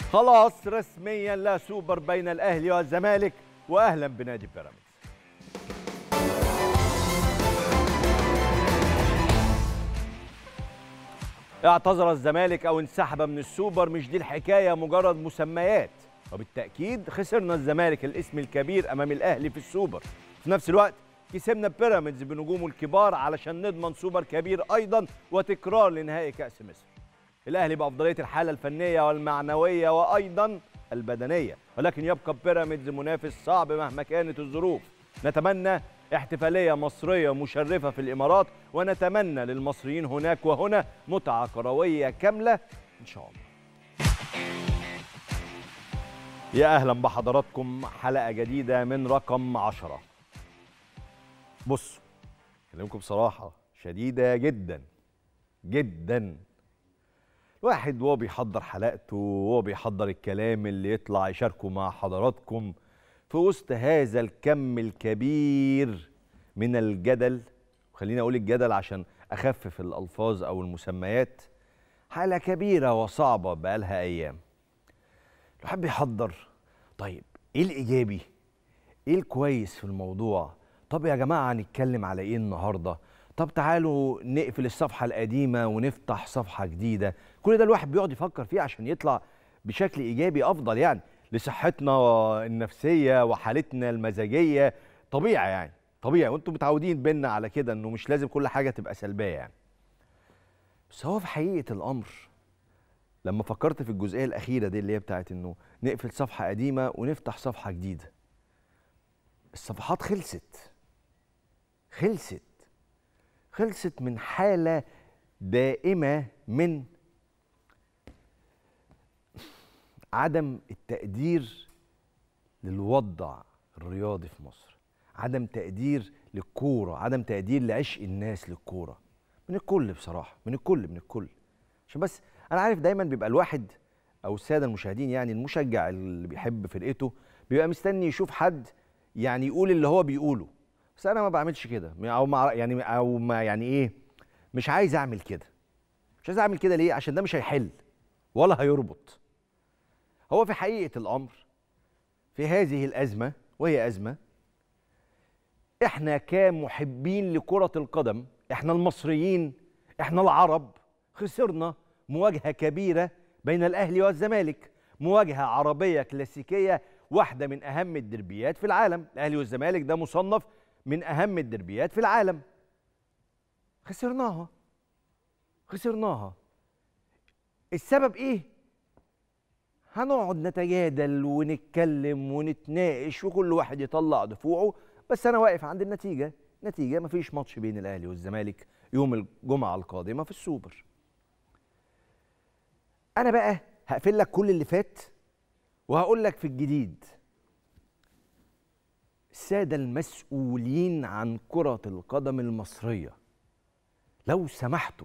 خلاص رسميا لا سوبر بين الاهلي والزمالك واهلا بنادي بيراميدز اعتذر الزمالك او انسحب من السوبر مش دي الحكايه مجرد مسميات وبالتاكيد خسرنا الزمالك الاسم الكبير امام الاهلي في السوبر في نفس الوقت كسبنا بيراميدز بنجومه الكبار علشان نضمن سوبر كبير ايضا وتكرار لنهائي كاس مصر الاهلي بافضليه الحاله الفنيه والمعنويه وايضا البدنيه ولكن يبقى بيراميدز منافس صعب مهما كانت الظروف نتمنى احتفاليه مصريه مشرفه في الامارات ونتمنى للمصريين هناك وهنا متعه كرويه كامله ان شاء الله يا اهلا بحضراتكم حلقه جديده من رقم عشرة بصوا اكلمكم بصراحه شديده جدا جدا الواحد وهو بيحضر حلقته وهو بيحضر الكلام اللي يطلع يشاركه مع حضراتكم في وسط هذا الكم الكبير من الجدل خليني اقول الجدل عشان اخفف الالفاظ او المسميات حاله كبيره وصعبه بقالها ايام الواحد بيحضر طيب ايه الايجابي ايه الكويس في الموضوع طب يا جماعه هنتكلم على ايه النهارده طب تعالوا نقفل الصفحه القديمه ونفتح صفحه جديده كل ده الواحد بيقعد يفكر فيه عشان يطلع بشكل ايجابي افضل يعني لصحتنا النفسيه وحالتنا المزاجيه طبيعي يعني طبيعي وانتم متعودين بينا على كده انه مش لازم كل حاجه تبقى سلبيه يعني بس هو في حقيقه الامر لما فكرت في الجزئيه الاخيره دي اللي هي بتاعت انه نقفل صفحه قديمه ونفتح صفحه جديده الصفحات خلصت خلصت خلصت من حاله دائمه من عدم التقدير للوضع الرياضي في مصر عدم تقدير للكوره عدم تقدير لعشق الناس للكوره من الكل بصراحه من الكل من الكل عشان بس انا عارف دايما بيبقى الواحد او الساده المشاهدين يعني المشجع اللي بيحب فرقته بيبقى مستني يشوف حد يعني يقول اللي هو بيقوله بس انا ما بعملش كده او ما يعني او ما يعني ايه مش عايز اعمل كده مش عايز اعمل كده ليه عشان ده مش هيحل ولا هيربط هو في حقيقه الامر في هذه الازمه وهي ازمه احنا كمحبين لكره القدم احنا المصريين احنا العرب خسرنا مواجهه كبيره بين الاهلي والزمالك مواجهه عربيه كلاسيكيه واحده من اهم الدربيات في العالم الاهلي والزمالك ده مصنف من اهم الدربيات في العالم خسرناها خسرناها السبب ايه هنقعد نتجادل ونتكلم ونتناقش وكل واحد يطلع دفوعه بس انا واقف عند النتيجه نتيجه مفيش ماتش بين الاهلي والزمالك يوم الجمعه القادمه في السوبر انا بقى هقفل لك كل اللي فات وهقول لك في الجديد الساده المسؤولين عن كره القدم المصريه لو سمحتم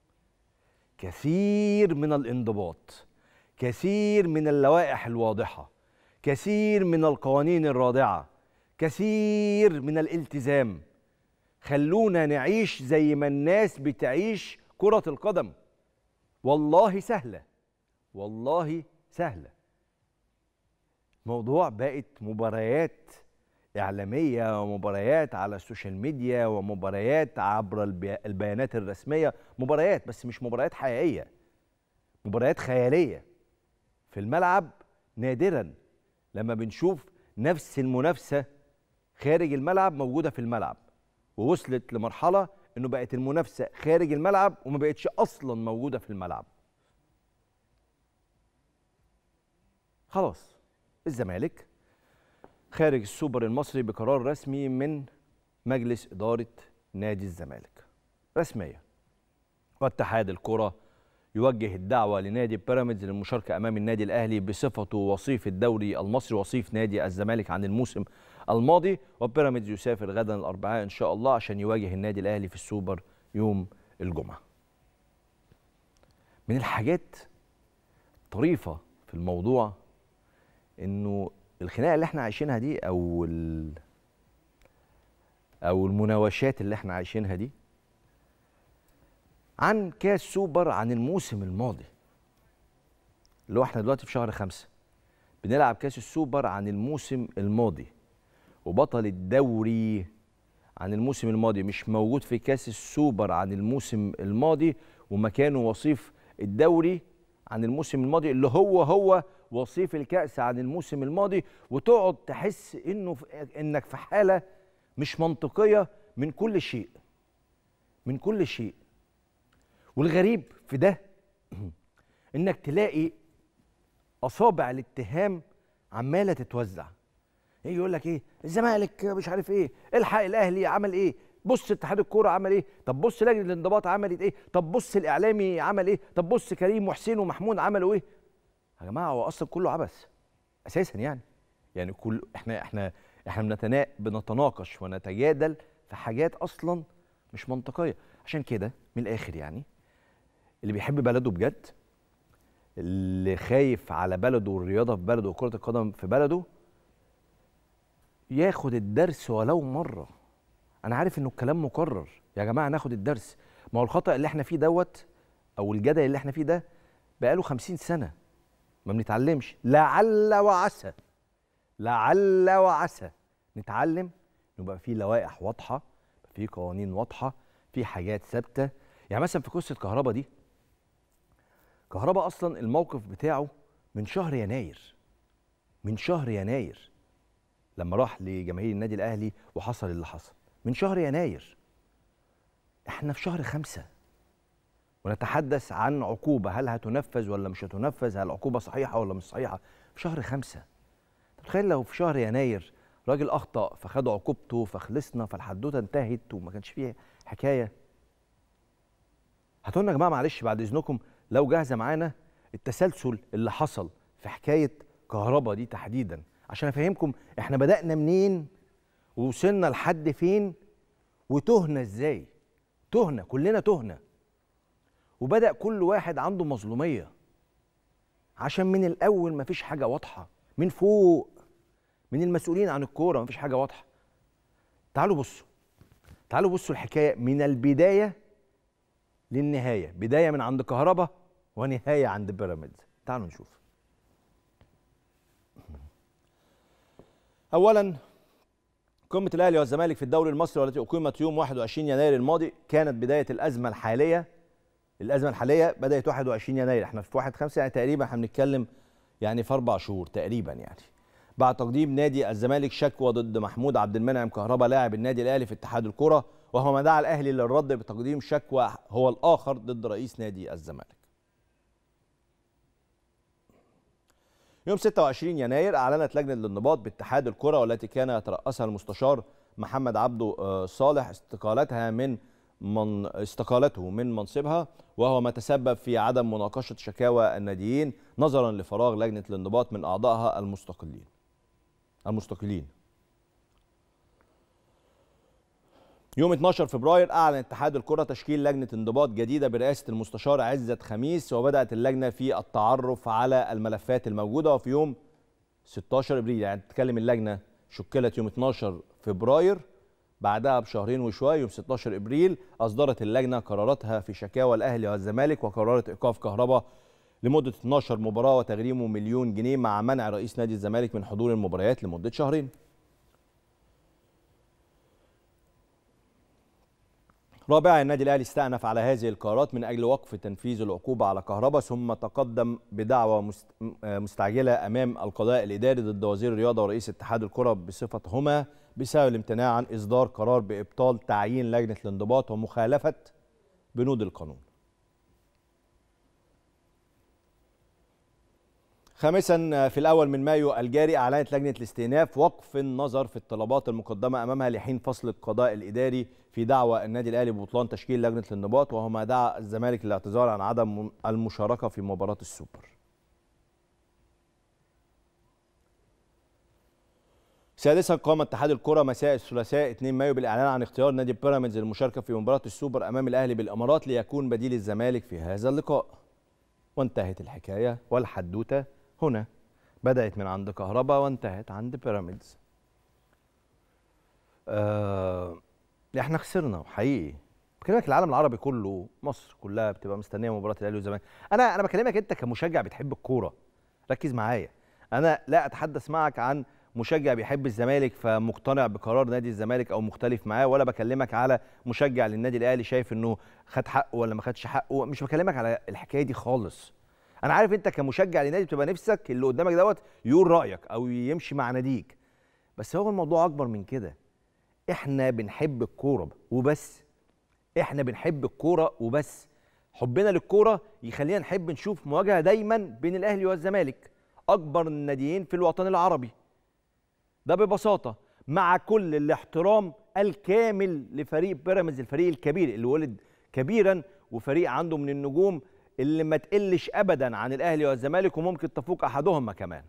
كثير من الانضباط كثير من اللوائح الواضحه كثير من القوانين الرادعه كثير من الالتزام خلونا نعيش زي ما الناس بتعيش كره القدم والله سهله والله سهله موضوع بقت مباريات إعلامية ومباريات على السوشيال ميديا ومباريات عبر البيانات الرسمية مباريات بس مش مباريات حقيقية مباريات خيالية في الملعب نادرا لما بنشوف نفس المنافسة خارج الملعب موجودة في الملعب ووصلت لمرحلة انه بقت المنافسة خارج الملعب وما بقتش اصلا موجودة في الملعب خلاص الزمالك خارج السوبر المصري بقرار رسمي من مجلس إدارة نادي الزمالك رسميا واتحاد الكرة يوجه الدعوة لنادي بيراميدز للمشاركة أمام النادي الأهلي بصفته وصيف الدوري المصري وصيف نادي الزمالك عن الموسم الماضي وبيراميدز يسافر غدا الأربعاء إن شاء الله عشان يواجه النادي الأهلي في السوبر يوم الجمعة من الحاجات طريفة في الموضوع إنه الخناقه اللي احنا عايشينها دي او ال او المناوشات اللي احنا عايشينها دي عن كاس سوبر عن الموسم الماضي اللي هو احنا دلوقتي في شهر خمسة بنلعب كاس السوبر عن الموسم الماضي وبطل الدوري عن الموسم الماضي مش موجود في كاس السوبر عن الموسم الماضي ومكانه وصيف الدوري عن الموسم الماضي اللي هو هو وصيف الكأس عن الموسم الماضي وتقعد تحس انه انك في حالة مش منطقية من كل شيء من كل شيء والغريب في ده انك تلاقي اصابع الاتهام عماله تتوزع يجي يقول لك ايه الزمالك مش عارف ايه الحق الاهلي عمل ايه بص اتحاد الكوره عمل ايه طب بص لجنه الانضباط عملت ايه طب بص الاعلامي عمل ايه طب بص كريم وحسين ومحمود عملوا ايه يا جماعه هو اصلا كله عبث اساسا يعني يعني كل احنا احنا احنا بنتنا... بنتناقش ونتجادل في حاجات اصلا مش منطقيه عشان كده من الاخر يعني اللي بيحب بلده بجد اللي خايف على بلده والرياضه في بلده وكره القدم في بلده ياخد الدرس ولو مره انا عارف انه الكلام مكرر يا جماعه ناخد الدرس ما هو الخطا اللي احنا فيه دوت او الجدل اللي احنا فيه ده بقاله خمسين سنه ما بنتعلمش لعل وعسى لعل وعسى نتعلم يبقى في لوائح واضحه في قوانين واضحه في حاجات ثابته يعني مثلا في قصه كهربا دي كهربا اصلا الموقف بتاعه من شهر يناير من شهر يناير لما راح لجماهير النادي الاهلي وحصل اللي حصل من شهر يناير احنا في شهر خمسة ونتحدث عن عقوبة هل هتنفذ ولا مش هتنفذ هل العقوبة صحيحة ولا مش صحيحة في شهر خمسة تخيل لو في شهر يناير راجل أخطأ فخد عقوبته فخلصنا فالحدوتة انتهت وما كانش فيها حكاية هتقولنا يا جماعة معلش بعد إذنكم لو جاهزة معانا التسلسل اللي حصل في حكاية كهربا دي تحديدا عشان أفهمكم إحنا بدأنا منين ووصلنا لحد فين وتهنا ازاي تهنا كلنا تهنا وبدا كل واحد عنده مظلوميه عشان من الاول مفيش حاجه واضحه من فوق من المسؤولين عن الكوره مفيش حاجه واضحه تعالوا بصوا تعالوا بصوا الحكايه من البدايه للنهايه بدايه من عند كهربا ونهايه عند بيراميدز تعالوا نشوف اولا قمة الأهلي والزمالك في الدوري المصري والتي أقيمت يوم 21 يناير الماضي كانت بداية الأزمة الحالية الأزمة الحالية بدأت 21 يناير احنا في 1 5 يعني تقريبا احنا بنتكلم يعني في أربع شهور تقريبا يعني بعد تقديم نادي الزمالك شكوى ضد محمود عبد المنعم كهربا لاعب النادي الأهلي في اتحاد الكرة وهو ما دعا الأهلي للرد بتقديم شكوى هو الآخر ضد رئيس نادي الزمالك يوم 26 يناير أعلنت لجنة الانضباط باتحاد الكرة والتي كان يترأسها المستشار محمد عبده صالح استقالتها من من استقالته من منصبها وهو ما تسبب في عدم مناقشة شكاوى الناديين نظرا لفراغ لجنة الانضباط من أعضائها المستقلين المستقلين يوم 12 فبراير أعلن اتحاد الكرة تشكيل لجنة انضباط جديدة برئاسة المستشار عزت خميس وبدأت اللجنة في التعرف على الملفات الموجودة وفي يوم 16 ابريل يعني تتكلم اللجنة شكلت يوم 12 فبراير بعدها بشهرين وشوية يوم 16 ابريل أصدرت اللجنة قراراتها في شكاوى الأهلي والزمالك وقررت إيقاف كهرباء لمدة 12 مباراة وتغريمه مليون جنيه مع منع رئيس نادي الزمالك من حضور المباريات لمدة شهرين رابعا النادي الاهلي استأنف على هذه القرارات من اجل وقف تنفيذ العقوبه على كهربا ثم تقدم بدعوى مستعجله امام القضاء الاداري ضد وزير الرياضه ورئيس اتحاد الكره بصفتهما بسبب الامتناع عن اصدار قرار بابطال تعيين لجنه الانضباط ومخالفه بنود القانون. خامسا في الاول من مايو الجاري اعلنت لجنه الاستئناف وقف النظر في الطلبات المقدمه امامها لحين فصل القضاء الاداري في دعوى النادي الاهلي ببطلان تشكيل لجنه الانضباط وهو ما دعا الزمالك للاعتذار عن عدم المشاركه في مباراه السوبر. سادسا قام اتحاد الكره مساء الثلاثاء 2 مايو بالاعلان عن اختيار نادي بيراميدز للمشاركه في مباراه السوبر امام الاهلي بالامارات ليكون بديل الزمالك في هذا اللقاء. وانتهت الحكايه والحدوته هنا بدأت من عند كهربا وانتهت عند بيراميدز آه احنا خسرنا حقيقي بكلمك العالم العربي كله مصر كلها بتبقى مستنيه مباراه الاهلي والزمالك انا انا بكلمك انت كمشجع بتحب الكوره ركز معايا انا لا اتحدث معك عن مشجع بيحب الزمالك فمقتنع بقرار نادي الزمالك او مختلف معاه ولا بكلمك على مشجع للنادي الاهلي شايف انه خد حقه ولا ما خدش حقه مش بكلمك على الحكايه دي خالص انا عارف انت كمشجع لنادي بتبقى نفسك اللي قدامك دوت يقول رايك او يمشي مع ناديك بس هو الموضوع اكبر من كده احنا بنحب الكوره وبس احنا بنحب الكوره وبس حبنا للكوره يخلينا نحب نشوف مواجهه دايما بين الاهلي والزمالك اكبر الناديين في الوطن العربي ده ببساطه مع كل الاحترام الكامل لفريق بيراميدز الفريق الكبير اللي ولد كبيرا وفريق عنده من النجوم اللي ما تقلش ابدا عن الاهلي والزمالك وممكن تفوق احدهما كمان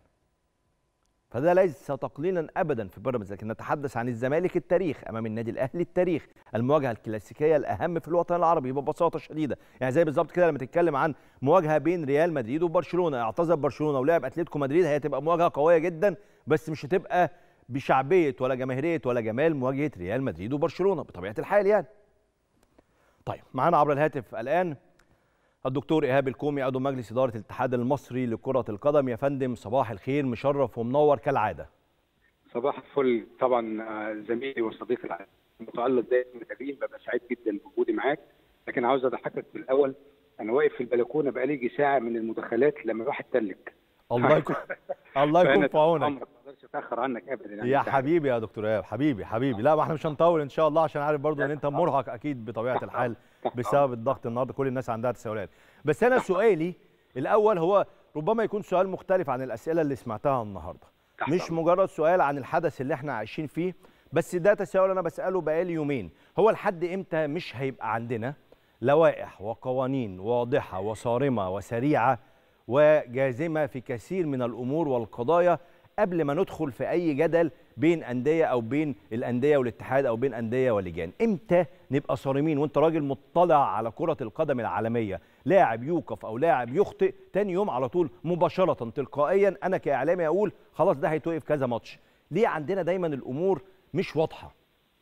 فده ليس تقليلا ابدا في بيراميدز لكن نتحدث عن الزمالك التاريخ امام النادي الاهلي التاريخ المواجهه الكلاسيكيه الاهم في الوطن العربي ببساطه شديده يعني زي بالظبط كده لما تتكلم عن مواجهه بين ريال مدريد وبرشلونه اعتذر برشلونه ولعب اتلتيكو مدريد هي هتبقى مواجهه قويه جدا بس مش هتبقى بشعبيه ولا جماهيريه ولا جمال مواجهه ريال مدريد وبرشلونه بطبيعه الحال يعني طيب معانا عبر الهاتف الان الدكتور ايهاب الكومي عضو مجلس اداره الاتحاد المصري لكره القدم يا فندم صباح الخير مشرف ومنور كالعاده صباح الفل طبعا زميلي وصديقي العزيز متالق دايما بالتمرين ببقى سعيد جدا بوجودي معاك لكن عاوز اضحكك في الاول انا واقف في البلكونه بقالي يجي ساعه من المداخلات لما الواحد تلك الله يكون الله يكون في عونك ما اقدرش اتاخر عنك ابدا يعني يا حبيبي يا دكتور ايهاب حبيبي حبيبي لا ما احنا مش هنطول ان شاء الله عشان عارف برضو ان انت مرهق اكيد بطبيعه الحال بسبب الضغط النهارده كل الناس عندها تساؤلات بس انا سؤالي الاول هو ربما يكون سؤال مختلف عن الاسئله اللي سمعتها النهارده مش مجرد سؤال عن الحدث اللي احنا عايشين فيه بس ده تساؤل انا بساله بقالي يومين هو لحد امتى مش هيبقى عندنا لوائح وقوانين واضحه وصارمه وسريعه وجازمه في كثير من الامور والقضايا قبل ما ندخل في اي جدل بين انديه او بين الانديه والاتحاد او بين انديه ولجان امتى نبقى صارمين وانت راجل مطلع على كره القدم العالميه لاعب يوقف او لاعب يخطئ تاني يوم على طول مباشره تلقائيا انا كاعلامي اقول خلاص ده هيتوقف كذا ماتش ليه عندنا دايما الامور مش واضحه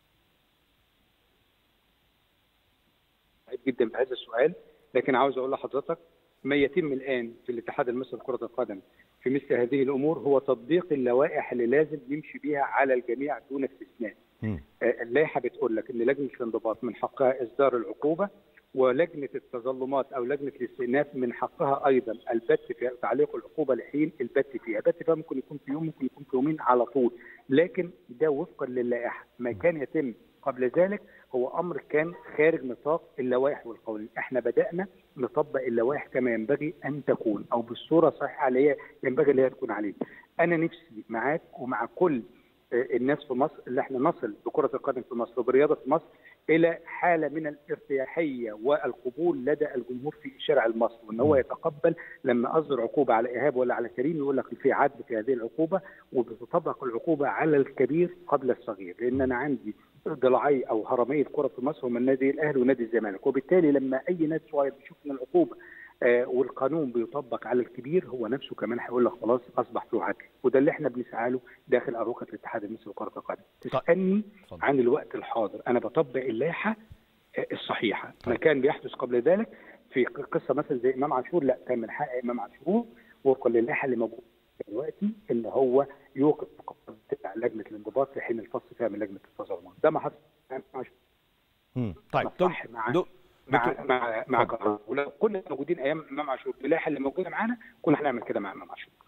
سعيد جدا بهذا السؤال لكن عاوز اقول لحضرتك ما يتم الان في الاتحاد المصري لكره القدم في مثل هذه الامور هو تطبيق اللوائح اللي لازم يمشي بيها على الجميع دون استثناء. اللائحه بتقول لك ان لجنه الانضباط من حقها اصدار العقوبه ولجنه التظلمات او لجنه الاستئناف من حقها ايضا البت في تعليق العقوبه لحين البت فيها، البت فيها ممكن يكون في يوم ممكن يكون في يومين على طول، لكن ده وفقا للائحه، ما كان يتم قبل ذلك هو امر كان خارج نطاق اللوائح والقوانين، احنا بدانا نطبق اللوائح كما ينبغي ان تكون او بالصوره الصحيحه اللي هي ينبغي اللي هي تكون عليه. انا نفسي معاك ومع كل الناس في مصر اللي احنا نصل بكره القدم في مصر وبالرياضه في مصر الى حاله من الارتياحيه والقبول لدى الجمهور في الشارع المصري وان هو يتقبل لما اصدر عقوبه على ايهاب ولا على كريم يقول لك في عدل في هذه العقوبه وبتطبق العقوبه على الكبير قبل الصغير لان انا عندي ضلعي او هرمي الكره في مصر هم النادي الاهلي ونادي الزمالك وبالتالي لما اي نادي صغير بيشوف ان العقوبه آه والقانون بيطبق على الكبير هو نفسه كمان هيقول لك خلاص اصبح له عدل وده اللي احنا بنسعى له داخل اروقه الاتحاد المصري لكره القدم تسالني عن الوقت الحاضر انا بطبق اللائحه آه الصحيحه ما كان بيحدث قبل ذلك في قصه مثلا زي امام عاشور لا كان من حق امام عاشور وفقا للائحه اللي موجوده دلوقتي ان هو يوقف تبع لجنه الانضباط في حين الفصل فيها من لجنه التظلمات ده ما حصل امام عاشور طيب مع مع مع مع قرار ولو كنا موجودين ايام امام عاشور باللائحه اللي موجوده معانا كنا هنعمل كده مع امام عاشور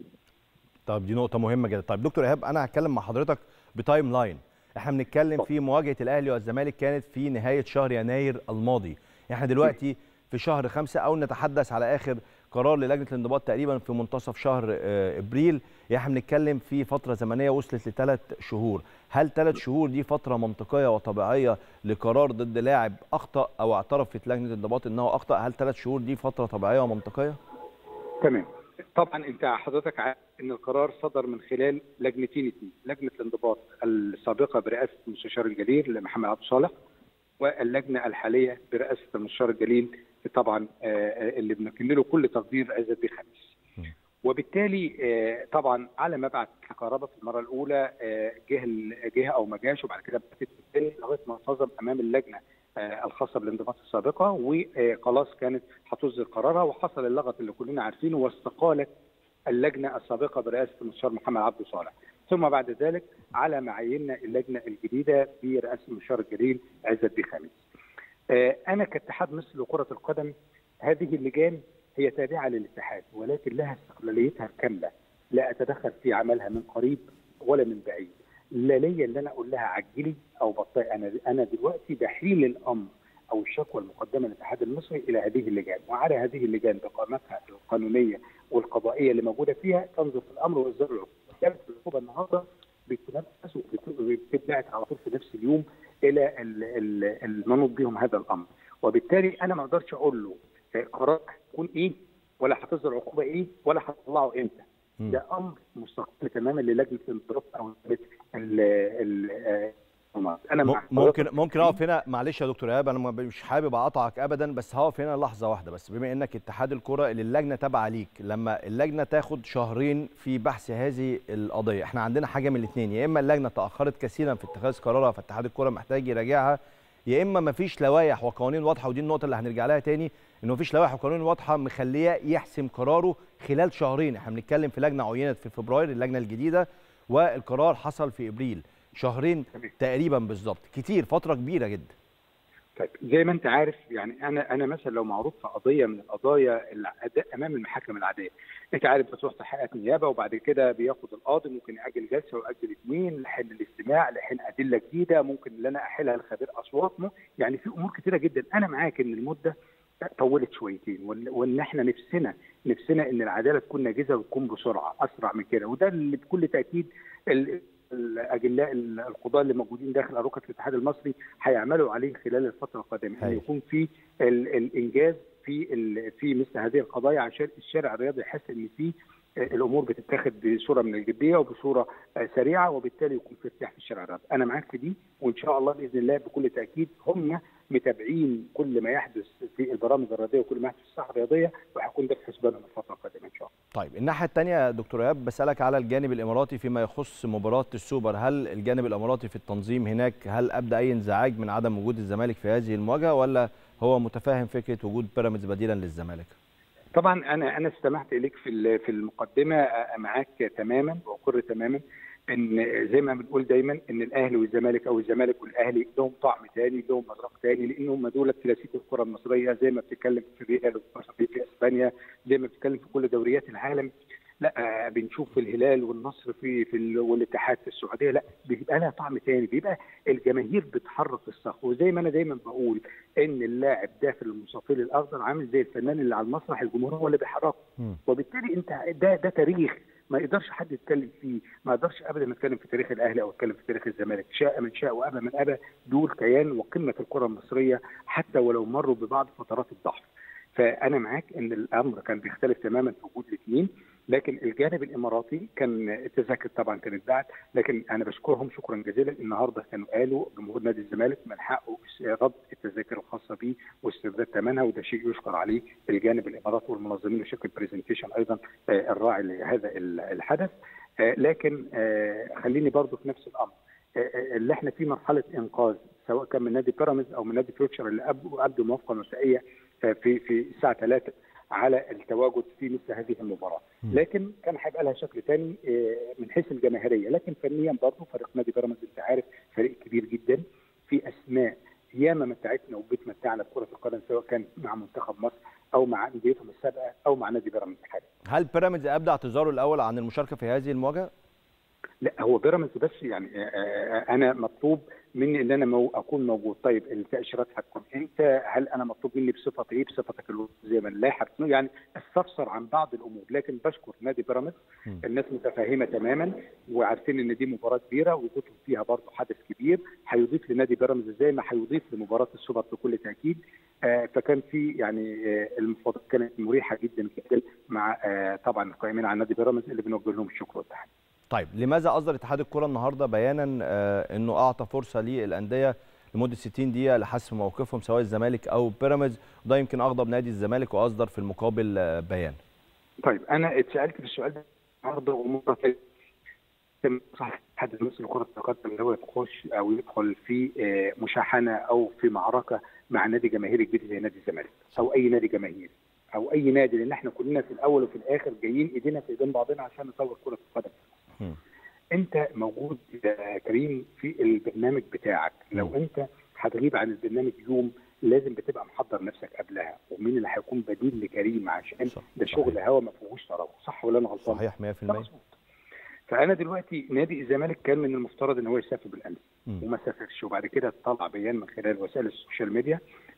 طب دي نقطه مهمه جدا طيب دكتور ايهاب انا هتكلم مع حضرتك بتايم لاين احنا بنتكلم في مواجهه الاهلي والزمالك كانت في نهايه شهر يناير الماضي احنا دلوقتي في شهر خمسة او نتحدث على اخر قرار للجنه الانضباط تقريبا في منتصف شهر ابريل احنا بنتكلم في فتره زمنيه وصلت لثلاث شهور هل ثلاث شهور دي فتره منطقيه وطبيعيه لقرار ضد لاعب اخطا او اعترفت لجنه الانضباط انه اخطا هل ثلاث شهور دي فتره طبيعيه ومنطقيه تمام طبعا انت حضرتك عارف ان القرار صدر من خلال لجنتين اثنين لجنه الانضباط السابقه برئاسه المستشار الجليل محمد عبد الصالح واللجنه الحاليه برئاسه المستشار الجليل طبعا اللي بنكمله كل تقدير عزت بيه خميس وبالتالي طبعا على ما بعد كهرباء في المره الاولى جه جه او ما جاش وبعد كده بعتت الثاني لغايه ما انتظم امام اللجنه الخاصه بالانضباط السابقه وخلاص كانت هتصدر قرارها وحصل اللغط اللي كلنا عارفينه واستقالت اللجنه السابقه برئاسه المستشار محمد عبده صالح ثم بعد ذلك على ما عيننا اللجنه الجديده برئاسه المستشار الجليل عزت بيه خامس. انا كاتحاد مصر لكره القدم هذه اللجان هي تابعه للاتحاد ولكن لها استقلاليتها الكامله لا اتدخل في عملها من قريب ولا من بعيد لا ليا ان انا اقول لها عجلي او بطئي انا انا دلوقتي بحيل الامر او الشكوى المقدمه للاتحاد المصري الى هذه اللجان وعلى هذه اللجان بقامتها القانونيه والقضائيه اللي موجوده فيها تنظر في الامر واصدار العقوبه. كانت العقوبه النهارده بتنفذ وبتتبعت على طول في نفس اليوم الى المنوط بهم هذا الامر وبالتالي انا ما اقدرش اقول له قرار هيكون ايه ولا هتصدر عقوبه ايه ولا هتطلعه امتى ده امر مستقل تماما للجنه الانضباط او انا ممكن ممكن اقف هنا معلش يا دكتور ايهاب انا مش حابب اقاطعك ابدا بس هقف هنا لحظه واحده بس بما انك اتحاد الكره اللي اللجنه تابعه ليك لما اللجنه تاخد شهرين في بحث هذه القضيه احنا عندنا حاجه من الاثنين يا اما اللجنه تاخرت كثيرا في اتخاذ قرارها فاتحاد الكره محتاج يراجعها يا اما ما فيش لوائح وقوانين واضحه ودي النقطه اللي هنرجع لها تاني انه ما فيش لوائح وقوانين واضحه مخليه يحسم قراره خلال شهرين احنا بنتكلم في لجنه عينت في فبراير اللجنه الجديده والقرار حصل في ابريل شهرين تقريبا بالظبط كتير فتره كبيره جدا طيب زي ما انت عارف يعني انا انا مثلا لو معروض في قضيه من القضايا الاداء امام المحاكم العاديه انت عارف بتروح تحقق نيابه وبعد كده بياخد القاضي ممكن ياجل جلسه وياجل اثنين لحين الاستماع لحين ادله جديده ممكن ان انا احلها لخبير اصوات يعني في امور كثيره جدا انا معاك ان المده طولت شويتين وان احنا نفسنا نفسنا ان العداله تكون ناجزه وتكون بسرعه اسرع من كده وده اللي بكل تاكيد الاجلاء القضاه اللي موجودين داخل اروقه الاتحاد المصري هيعملوا عليه خلال الفتره القادمه ان يكون في الانجاز في في مثل هذه القضايا عشان الشارع الرياضي يحس ان في الامور بتتاخد بصوره من الجديه وبصوره سريعه وبالتالي يكون في ارتياح في الشارع الرياضي انا معاك في دي وان شاء الله باذن الله بكل تاكيد هم متابعين كل ما يحدث في البرامج الرياضيه وكل ما يحدث في الساحه الرياضيه وهيكون ده في حسبانهم الفتره القادمه ان شاء الله. طيب الناحيه الثانيه يا دكتور ايهاب بسالك على الجانب الاماراتي فيما يخص مباراه السوبر هل الجانب الاماراتي في التنظيم هناك هل ابدا اي انزعاج من عدم وجود الزمالك في هذه المواجهه ولا هو متفاهم فكره وجود بيراميدز بديلا للزمالك؟ طبعا انا انا استمعت اليك في في المقدمه معاك تماما واقر تماما ان زي ما بنقول دايما ان الاهلي والزمالك او الزمالك والاهلي لهم طعم ثاني لهم مذاق ثاني لان هم دول كلاسيكو الكره المصريه زي ما بتتكلم في الريال في اسبانيا زي ما بتتكلم في كل دوريات العالم لا بنشوف الهلال والنصر في في والاتحاد في السعوديه لا بيبقى لها طعم ثاني بيبقى الجماهير بتحرك الصخر وزي ما انا دايما بقول ان اللاعب داخل المستطيل الاخضر عامل زي الفنان اللي على المسرح الجمهور هو اللي بيحركه وبالتالي انت ده ده تاريخ ما يقدرش حد يتكلم فيه ما يقدرش ابدا نتكلم في تاريخ الاهلي او يتكلم في تاريخ الزمالك شاء من شاء وابى من ابى دول كيان وقمه الكره المصريه حتى ولو مروا ببعض فترات الضعف فانا معاك ان الامر كان بيختلف تماما في وجود الاثنين لكن الجانب الاماراتي كان التذاكر طبعا كانت اتباعت لكن انا بشكرهم شكرا جزيلا النهارده كانوا قالوا جمهور نادي الزمالك من حقه رد التذاكر الخاصه به واسترداد ثمنها وده شيء يشكر عليه الجانب الاماراتي والمنظمين وشركه برزنتيشن ايضا الراعي لهذا الحدث لكن خليني برضو في نفس الامر اللي احنا في مرحله انقاذ سواء كان من نادي بيراميدز او من نادي فيوتشر اللي ابدوا موافقه مبدئيه في في الساعه 3 على التواجد في مثل هذه المباراه، لكن كان هيبقى لها شكل ثاني من حيث الجماهيريه، لكن فنيا برضه فريق نادي بيراميدز انت عارف فريق كبير جدا في اسماء ياما متعتنا وبتمتعنا بكره القدم سواء كان مع منتخب مصر او مع انديتهم السابقه او مع نادي بيراميدز حاليا. هل بيراميدز ابدى اعتذاره الاول عن المشاركه في هذه المواجهه؟ لا هو بيراميدز بس يعني انا مطلوب مني ان انا مو اكون موجود طيب التاشيرات هتكون امتى هل انا مطلوب مني بصفتي ايه بصفتك زي ما اللائحه يعني استفسر عن بعض الامور لكن بشكر نادي بيراميدز الناس متفاهمه تماما وعارفين ان دي مباراه كبيره وجودهم فيها برضه حدث كبير هيضيف لنادي بيراميدز زي ما هيضيف لمباراه السوبر بكل تاكيد آه فكان في يعني آه المفاوضات كانت مريحه جدا جدا مع آه طبعا القائمين على نادي بيراميدز اللي بنوجه لهم الشكر والتحيه طيب لماذا اصدر اتحاد الكره النهارده بيانا آه انه اعطى فرصه للانديه لمده 60 دقيقه لحسم موقفهم سواء الزمالك او بيراميدز وده يمكن اغضب نادي الزمالك واصدر في المقابل آه بيان طيب انا اتسالت في السؤال ده النهارده ومره تم صح حد المصري لكره القدم اللي هو يخش او يدخل في آه، مشاحنه او في معركه مع نادي جماهيري كبير زي نادي الزمالك او اي نادي جماهيري او اي نادي لان احنا كلنا في الاول وفي الاخر جايين ايدينا في ايدين بعضنا عشان نطور كره القدم مم. انت موجود يا كريم في البرنامج بتاعك لو مم. انت هتغيب عن البرنامج يوم لازم بتبقى محضر نفسك قبلها ومين اللي هيكون بديل لكريم عشان صح. ده شغل هوا ما فيهوش تراوح صح ولا انا غلطان؟ صحيح 100% ده مظبوط. فانا دلوقتي نادي الزمالك كان من المفترض ان هو يسافر بالامس مم. وما سافرش وبعد كده طلع بيان من خلال وسائل السوشيال ميديا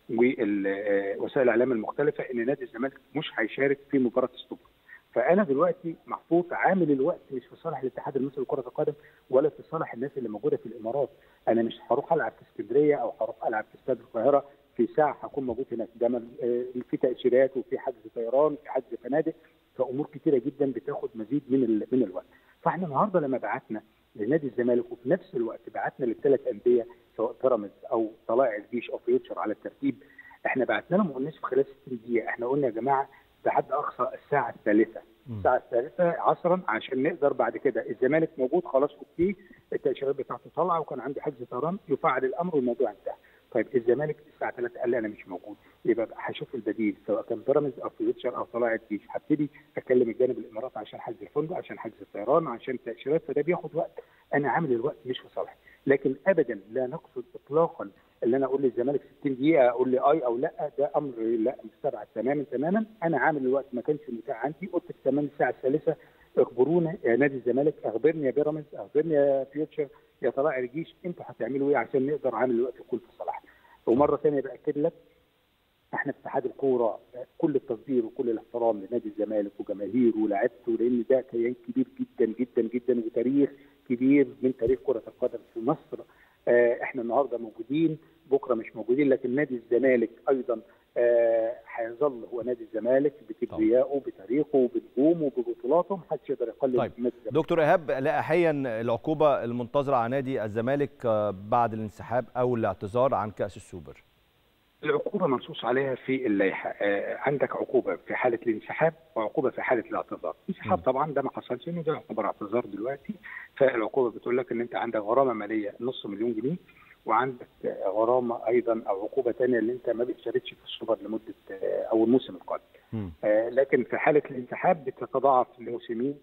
ووسائل الاعلام المختلفه ان نادي الزمالك مش هيشارك في مباراه السوبر فانا دلوقتي محطوط عامل الوقت مش في صالح الاتحاد المصري لكره القدم ولا في صالح الناس اللي موجوده في الامارات انا مش هروح العب في اسكندريه او هروح العب في استاد القاهره في ساعه هكون موجود هناك ده مل- آه، في تاشيرات وفي حجز طيران وفي حجز فنادق فامور كتيره جدا بتاخد مزيد من ال- من الوقت فاحنا النهارده لما بعتنا لنادي الزمالك وفي نفس الوقت بعتنا للثلاث انديه سواء بيراميدز او طلائع الجيش او فيوتشر على الترتيب احنا بعتنا لهم ما قلناش في خلال 60 دقيقه احنا قلنا يا جماعه بحد اقصى الساعه الثالثه مم. الساعه الثالثه عصرا عشان نقدر بعد كده الزمالك موجود خلاص اوكي التاشيرات بتاعته طالعه وكان عندي حجز طيران يفعل الامر والموضوع انتهى طيب الزمالك الساعه 3 قال لي انا مش موجود يبقى بقى هشوف البديل سواء كان بيراميدز او فيوتشر او طلائع الجيش هبتدي اكلم الجانب الامارات عشان حجز الفندق عشان حجز الطيران عشان تاشيرات فده بياخد وقت انا عامل الوقت مش في صالحي لكن ابدا لا نقصد اطلاقا اللي انا اقول للزمالك 60 دقيقه اقول لي اي او لا ده امر لا مستبعد تماما تماما انا عامل الوقت ما كانش متاح عندي قلت في تمام الساعه الثالثه اخبرونا يا نادي الزمالك اخبرني يا بيراميدز اخبرني يا فيوتشر يا طلائع الجيش انتوا هتعملوا ايه عشان نقدر عامل الوقت يكون في صالحنا ومره ثانيه باكد لك احنا في اتحاد الكوره كل التقدير وكل الاحترام لنادي الزمالك وجماهيره ولاعيبته لان ده كيان كبير جدا جدا جدا وتاريخ كبير من تاريخ كره القدم في مصر آه، احنا النهارده موجودين بكره مش موجودين لكن نادي الزمالك ايضا آه، هيظل هو نادي الزمالك بكبريائه بتاريخه بنجومه ببطولاته محدش يقدر يقلل طيب. من نادي الزمالك دكتور ايهاب لاحيا العقوبه المنتظره على نادي الزمالك آه، بعد الانسحاب او الاعتذار عن كاس السوبر العقوبه منصوص عليها في اللائحه آه، عندك عقوبه في حاله الانسحاب وعقوبه في حاله الاعتذار الانسحاب م. طبعا ده ما حصلش انه ده يعتبر اعتذار دلوقتي فالعقوبه بتقول لك ان انت عندك غرامه ماليه نص مليون جنيه وعندك آه، غرامه ايضا او عقوبه ثانيه اللي انت ما بتشاركش في السوبر لمده آه، او الموسم القادم مم. آه، لكن في حاله الانسحاب بتتضاعف لموسمين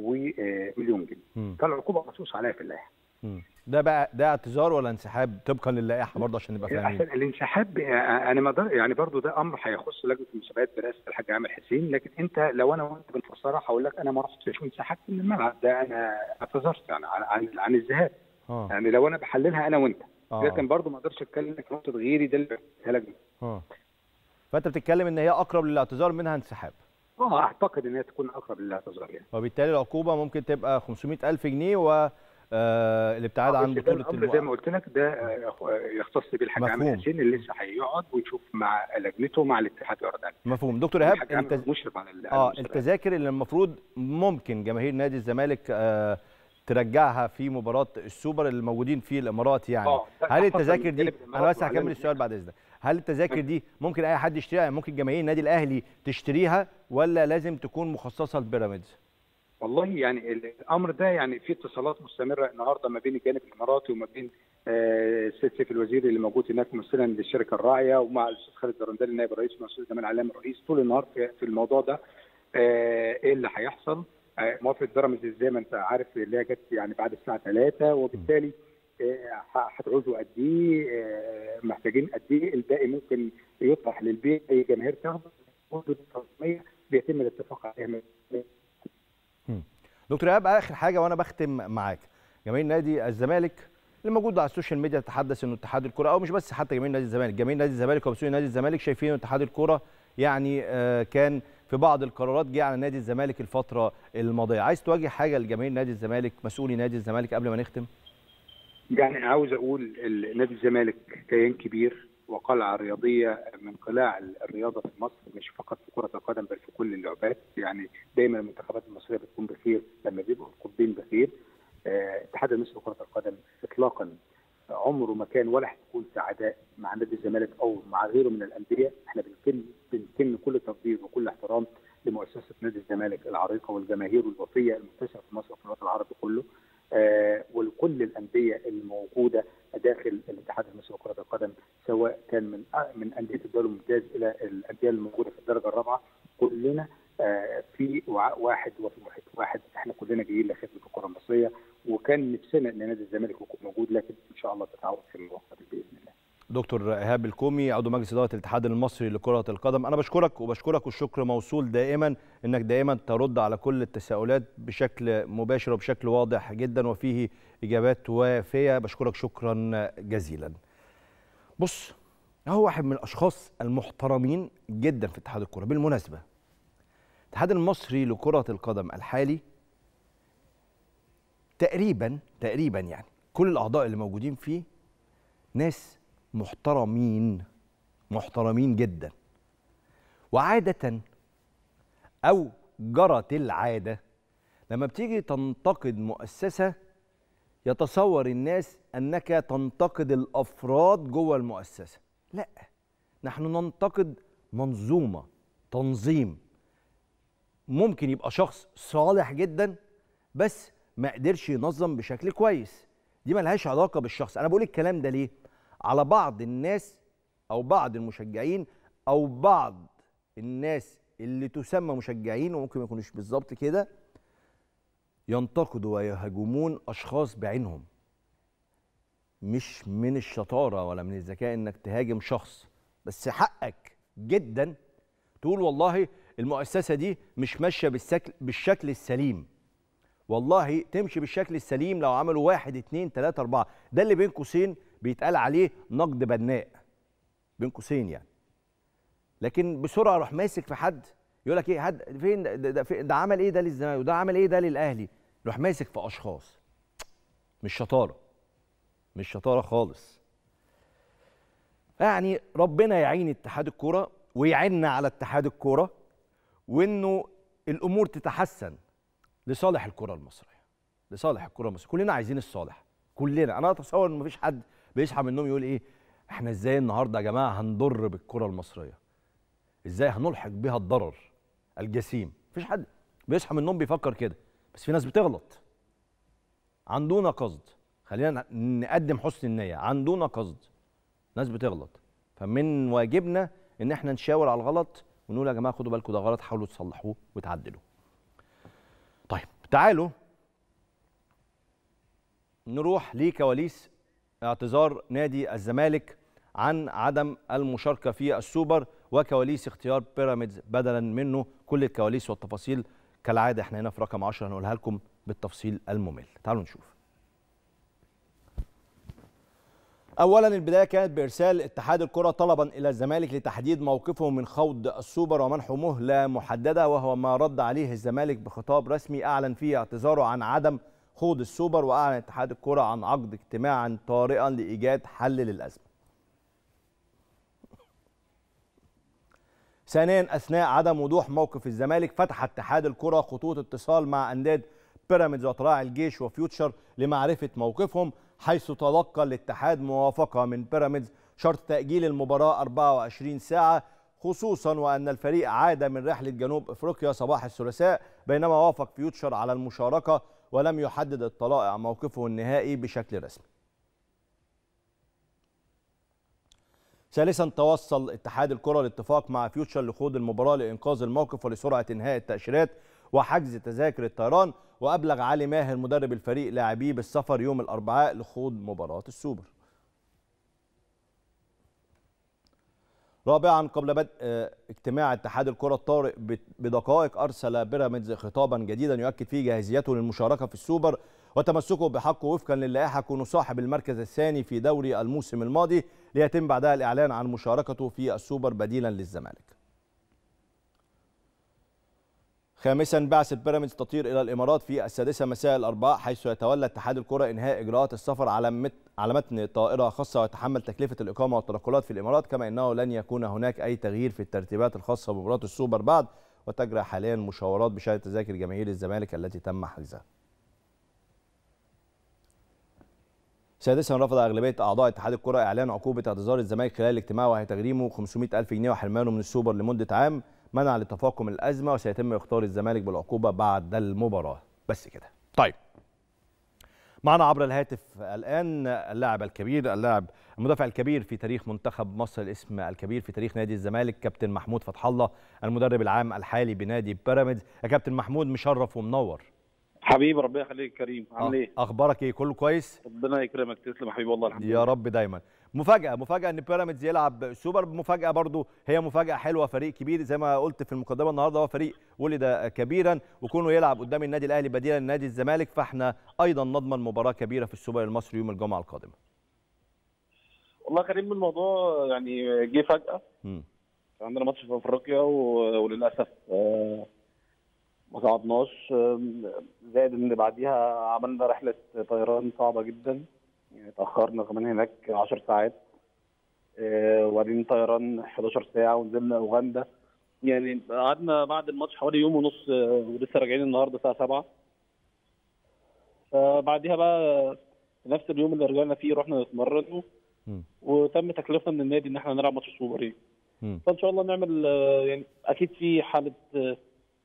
ومليون جنيه مم. فالعقوبه منصوص عليها في اللائحه مم. ده بقى ده اعتذار ولا انسحاب طبقا للائحه برضه عشان نبقى فاهمين عشان الانسحاب آه، انا ما أقدر- يعني برضو ده امر هيخص لجنه المسابقات برئاسه الحاج عامر حسين لكن انت لو انا وانت بنفسرها هقول لك انا ما رحتش وانسحبت من الملعب ده انا اعتذرت يعني عن عن, عن الذهاب اه يعني لو انا بحللها انا وانت اه لكن برضو ما اقدرش اتكلم في نقطه غيري ده اللي بيقولها لجنه اه فانت بتتكلم ان هي اقرب للاعتذار منها انسحاب اه اعتقد ان هي تكون اقرب للاعتذار يعني وبالتالي العقوبه ممكن تبقى 500 الف جنيه و آه، الابتعاد عن بس ده بطوله الامر زي المؤ... ما قلت لك ده آه، يختص به الحاج عامر مفهوم. حسين اللي لسه هيقعد ويشوف مع لجنته مع الاتحاد يعرض عليه مفهوم دكتور ايهاب الحاج عامر التز... مشرف على ال- على اه المسابقات. التذاكر اللي المفروض ممكن جماهير نادي الزمالك آه ترجعها في مباراه السوبر اللي موجودين في الامارات يعني آه، هل تحفظ التذاكر دي الجانب انا الإمارات بس هكمل وعلامة السؤال بعد اذنك هل التذاكر دي ممكن اي حد يشتريها يعني ممكن جماهير النادي الاهلي تشتريها ولا لازم تكون مخصصه لبيراميدز والله يعني الامر ده يعني في اتصالات مستمره النهارده ما بين الجانب الاماراتي وما بين آه، السيد سيف الوزير اللي موجود هناك ممثلا للشركه الراعيه ومع الاستاذ خالد درندلي نائب الرئيس ومع الاستاذ جمال علام الرئيس طول النهار في, في الموضوع ده آه، ايه اللي هيحصل آه، موافقه بيراميدز زي ما انت عارف اللي هي جت يعني بعد الساعه 3 وبالتالي آه، ه- هتعوزوا قد ايه آه، محتاجين قد ايه الباقي ممكن يطرح للبيع اي جماهير تاخده حدود 300 بيتم الاتفاق عليها من دكتور ايهاب اخر حاجه وانا بختم معاك جماهير نادي الزمالك اللي موجود على السوشيال ميديا تتحدث انه اتحاد الكره او مش بس حتى جماهير نادي الزمالك جماهير نادي الزمالك ومسؤولين نادي الزمالك شايفين ان اتحاد الكره يعني آه، كان في بعض القرارات جه على نادي الزمالك الفتره الماضيه عايز تواجه حاجه لجماهير نادي الزمالك مسؤولي نادي الزمالك قبل ما نختم يعني عاوز اقول ال- نادي الزمالك كيان كبير وقلعه رياضيه من قلاع الرياضه في مصر مش فقط في كره القدم بل في كل اللعبات يعني دايما المنتخبات المصريه بتكون بخير لما بيبقوا القطبين بخير آه، الاتحاد المصري لكره القدم اطلاقا عمره ما كان ولا هيكون في عداء مع نادي الزمالك او مع غيره من الانديه احنا بنكن بنكن كل تقدير وكل احترام لمؤسسه نادي الزمالك العريقه والجماهير الوفيه المنتشره في مصر وفي الوطن العربي كله آه، ولكل الانديه الموجوده داخل الاتحاد المصري لكره القدم سواء كان من من انديه الدوري الممتاز الى الانديه الموجوده في الدرجه الرابعه كلنا آه، في وعاء واحد وفي محيط واحد احنا كلنا جايين لخدمه الكره المصريه وكان نفسنا ان نادي الزمالك يكون موجود لكن ان شاء الله تتعوض في الوقت باذن الله. دكتور ايهاب الكومي عضو مجلس اداره الاتحاد المصري لكره القدم انا بشكرك وبشكرك والشكر موصول دائما انك دائما ترد على كل التساؤلات بشكل مباشر وبشكل واضح جدا وفيه اجابات وافيه بشكرك شكرا جزيلا بص هو واحد من الاشخاص المحترمين جدا في اتحاد الكره بالمناسبه الاتحاد المصري لكره القدم الحالي تقريبا تقريبا يعني كل الاعضاء اللي موجودين فيه ناس محترمين محترمين جدا وعادة أو جرت العادة لما بتيجي تنتقد مؤسسة يتصور الناس أنك تنتقد الأفراد جوه المؤسسة لا نحن ننتقد منظومة تنظيم ممكن يبقى شخص صالح جدا بس ما قدرش ينظم بشكل كويس دي ملهاش علاقة بالشخص أنا بقول الكلام ده ليه على بعض الناس او بعض المشجعين او بعض الناس اللي تسمى مشجعين وممكن ما يكونوش بالظبط كده ينتقدوا ويهاجمون اشخاص بعينهم مش من الشطاره ولا من الذكاء انك تهاجم شخص بس حقك جدا تقول والله المؤسسه دي مش ماشيه بالشكل بالشكل السليم والله تمشي بالشكل السليم لو عملوا واحد اتنين تلاته اربعه ده اللي بين قوسين بيتقال عليه نقد بناء بين قوسين يعني لكن بسرعه اروح ماسك في حد يقول لك ايه حد فين ده, ده, ده, ده عمل ايه ده للزمالك وده عمل ايه ده للاهلي يروح ماسك في اشخاص مش شطاره مش شطاره خالص يعني ربنا يعين اتحاد الكوره ويعيننا على اتحاد الكوره وانه الامور تتحسن لصالح الكره المصريه لصالح الكره المصريه كلنا عايزين الصالح كلنا انا اتصور ان مفيش حد بيصحى من النوم يقول ايه احنا ازاي النهارده يا جماعه هنضر بالكره المصريه ازاي هنلحق بها الضرر الجسيم مفيش حد بيصحى من النوم بيفكر كده بس في ناس بتغلط عندنا قصد خلينا نقدم حسن النيه عندنا قصد ناس بتغلط فمن واجبنا ان احنا نشاور على الغلط ونقول يا جماعه خدوا بالكم ده غلط حاولوا تصلحوه وتعدلوه طيب تعالوا نروح لكواليس اعتذار نادي الزمالك عن عدم المشاركه في السوبر وكواليس اختيار بيراميدز بدلا منه كل الكواليس والتفاصيل كالعاده احنا هنا في رقم 10 هنقولها لكم بالتفصيل الممل تعالوا نشوف اولا البدايه كانت بارسال اتحاد الكره طلبا الى الزمالك لتحديد موقفه من خوض السوبر ومنحه مهله محدده وهو ما رد عليه الزمالك بخطاب رسمي اعلن فيه اعتذاره عن عدم خوض السوبر واعلن اتحاد الكره عن عقد اجتماعا طارئا لايجاد حل للازمه. ثانيا اثناء عدم وضوح موقف الزمالك فتح اتحاد الكره خطوط اتصال مع انديه بيراميدز وطلائع الجيش وفيوتشر لمعرفه موقفهم حيث تلقى الاتحاد موافقه من بيراميدز شرط تاجيل المباراه 24 ساعه خصوصا وان الفريق عاد من رحله جنوب افريقيا صباح الثلاثاء بينما وافق فيوتشر على المشاركه ولم يحدد الطلائع موقفه النهائي بشكل رسمي. ثالثا توصل اتحاد الكره لاتفاق مع فيوتشر لخوض المباراه لانقاذ الموقف ولسرعه انهاء التاشيرات وحجز تذاكر الطيران وابلغ علي ماهر مدرب الفريق لاعبيه بالسفر يوم الاربعاء لخوض مباراه السوبر. رابعا قبل بدء اجتماع اتحاد الكره الطارئ بدقائق ارسل بيراميدز خطابا جديدا يؤكد فيه جاهزيته للمشاركه في السوبر وتمسكه بحقه وفقا للائحه كونه صاحب المركز الثاني في دوري الموسم الماضي ليتم بعدها الاعلان عن مشاركته في السوبر بديلا للزمالك. خامسا بعثة بيراميدز تطير الى الامارات في السادسه مساء الاربعاء حيث يتولى اتحاد الكره انهاء اجراءات السفر على مت على متن طائره خاصه ويتحمل تكلفه الاقامه والتنقلات في الامارات كما انه لن يكون هناك اي تغيير في الترتيبات الخاصه بمباراه السوبر بعد وتجرى حاليا مشاورات بشان تذاكر جماهير الزمالك التي تم حجزها. سادسا رفض اغلبيه اعضاء اتحاد الكره اعلان عقوبه اعتذار الزمالك خلال الاجتماع وهي تغريمه 500 الف جنيه وحرمانه من السوبر لمده عام منع لتفاقم الازمه وسيتم اختار الزمالك بالعقوبه بعد المباراه بس كده طيب معنا عبر الهاتف الان اللاعب الكبير اللاعب المدافع الكبير في تاريخ منتخب مصر الاسم الكبير في تاريخ نادي الزمالك كابتن محمود فتح الله المدرب العام الحالي بنادي بيراميدز يا كابتن محمود مشرف ومنور حبيبي ربنا يخليك كريم عامل ايه اخبارك ايه كله كويس ربنا يكرمك تسلم حبيبي والله الحمد يا رب دايما مفاجاه مفاجاه ان بيراميدز يلعب سوبر مفاجاه برضو هي مفاجاه حلوه فريق كبير زي ما قلت في المقدمه النهارده هو فريق ولد كبيرا وكونه يلعب قدام النادي الاهلي بديلا لنادي الزمالك فاحنا ايضا نضمن مباراه كبيره في السوبر المصري يوم الجمعه القادمه والله كريم الموضوع يعني جه فجاه مم. كان عندنا ماتش في افريقيا و- وللاسف آه، ما صعدناش آم، زائد ان بعديها عملنا رحله طيران صعبه جدا يعني اتاخرنا كمان هناك 10 ساعات آه، وبعدين طيران 11 ساعه ونزلنا اوغندا يعني قعدنا بعد الماتش حوالي يوم ونص آه، ولسه راجعين النهارده الساعه 7 فبعديها بقى في نفس اليوم اللي رجعنا فيه رحنا نتمرن مم. وتم تكليفنا من النادي ان احنا نلعب ماتش السوبر يعني مم. فان شاء الله نعمل آه، يعني اكيد في حاله آه،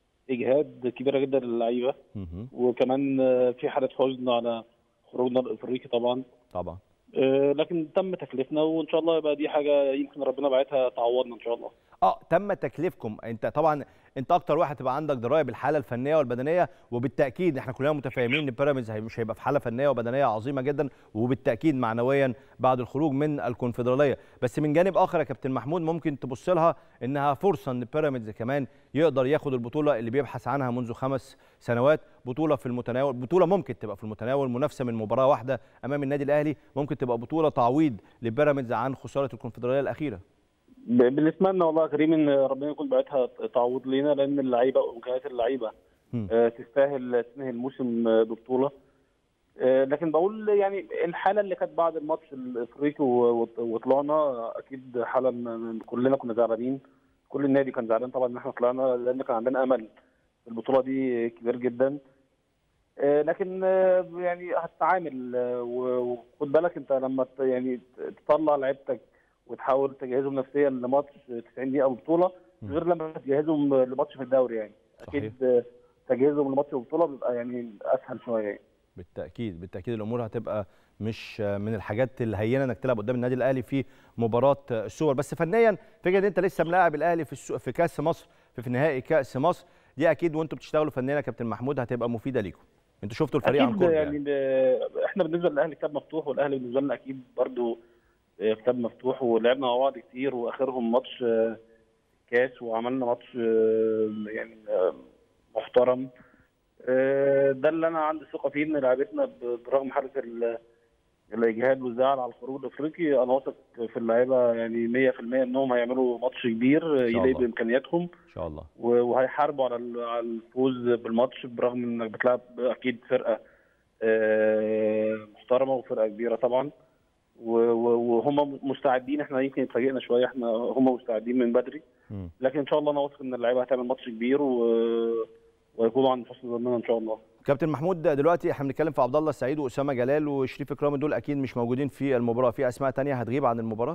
اجهاد كبيره جدا للعيبه مهم. وكمان آه، في حاله حزن على خروجنا الافريقي طبعا طبعا آه، لكن تم تكليفنا وان شاء الله يبقى دي حاجه يمكن ربنا بعتها تعوضنا ان شاء الله اه تم تكليفكم انت طبعا انت اكتر واحد تبقى عندك درايه بالحاله الفنيه والبدنيه وبالتاكيد احنا كلنا متفاهمين ان بيراميدز هي- مش هيبقى في حاله فنيه وبدنيه عظيمه جدا وبالتاكيد معنويا بعد الخروج من الكونفدراليه بس من جانب اخر يا كابتن محمود ممكن تبص لها انها فرصه ان بيراميدز كمان يقدر ياخد البطوله اللي بيبحث عنها منذ خمس سنوات بطوله في المتناول بطوله ممكن تبقى في المتناول منافسه من مباراه واحده امام النادي الاهلي ممكن تبقى بطوله تعويض لبيراميدز عن خساره الكونفدراليه الاخيره ب- بنتمنى والله يا كريم ان ربنا يكون بعتها تعوض لينا لان اللعيبه وامكانيات اللعيبه مم. آه، تستاهل تنهي الموسم آه، ببطوله آه، لكن بقول يعني الحاله اللي كانت بعد الماتش الافريقي و- وط- وطلعنا اكيد حاله م- كلنا كنا زعلانين كل النادي كان زعلان طبعا ان احنا طلعنا لان كان عندنا امل في البطوله دي كبير جدا آه، لكن آه، يعني هتتعامل آه، و- وخد بالك انت لما ت- يعني ت- تطلع لعيبتك وتحاول تجهزهم نفسيا لماتش 90 دقيقه بطوله مم. غير لما تجهزهم لماتش في الدوري يعني صحيح. اكيد آه، تجهيزهم لماتش البطوله بيبقى يعني اسهل شويه يعني. بالتاكيد بالتاكيد الامور هتبقى مش من الحاجات الهينه انك تلعب قدام النادي الاهلي في مباراه السوبر بس فنيا فكره ان انت لسه ملاعب الاهلي في السو... في كاس مصر في, في نهائي كاس مصر دي اكيد وانتم بتشتغلوا فنيا يا كابتن محمود هتبقى مفيده ليكم انتوا شفتوا الفريق عن اكيد قرب يعني, يعني. ب- احنا بالنسبه للاهلي كتاب مفتوح والاهلي بالنسبه لنا اكيد برضو آه، كتاب مفتوح ولعبنا مع بعض كتير واخرهم ماتش آه، كاس وعملنا ماتش آه، يعني آه، محترم آه، ده اللي انا عندي ثقه فيه ان لعيبتنا ب- برغم حاله ال- الاجهاد والزعل على الخروج الافريقي انا واثق في اللعيبه يعني 100% انهم هيعملوا ماتش كبير آه، شاء يليق الله. بامكانياتهم ان شاء الله و- وهيحاربوا على ال- على الفوز بالماتش برغم انك بتلعب اكيد فرقه آه، محترمه وفرقه كبيره طبعا و- و- وهم مستعدين احنا يمكن اتفاجئنا شويه احنا هم مستعدين من بدري مم. لكن ان شاء الله انا واثق ان اللعيبه هتعمل ماتش كبير و... ويكونوا عند حسن ظننا ان شاء الله كابتن محمود دلوقتي احنا بنتكلم في عبد الله السعيد واسامه جلال وشريف اكرامي دول اكيد مش موجودين في المباراه في اسماء تانية هتغيب عن المباراه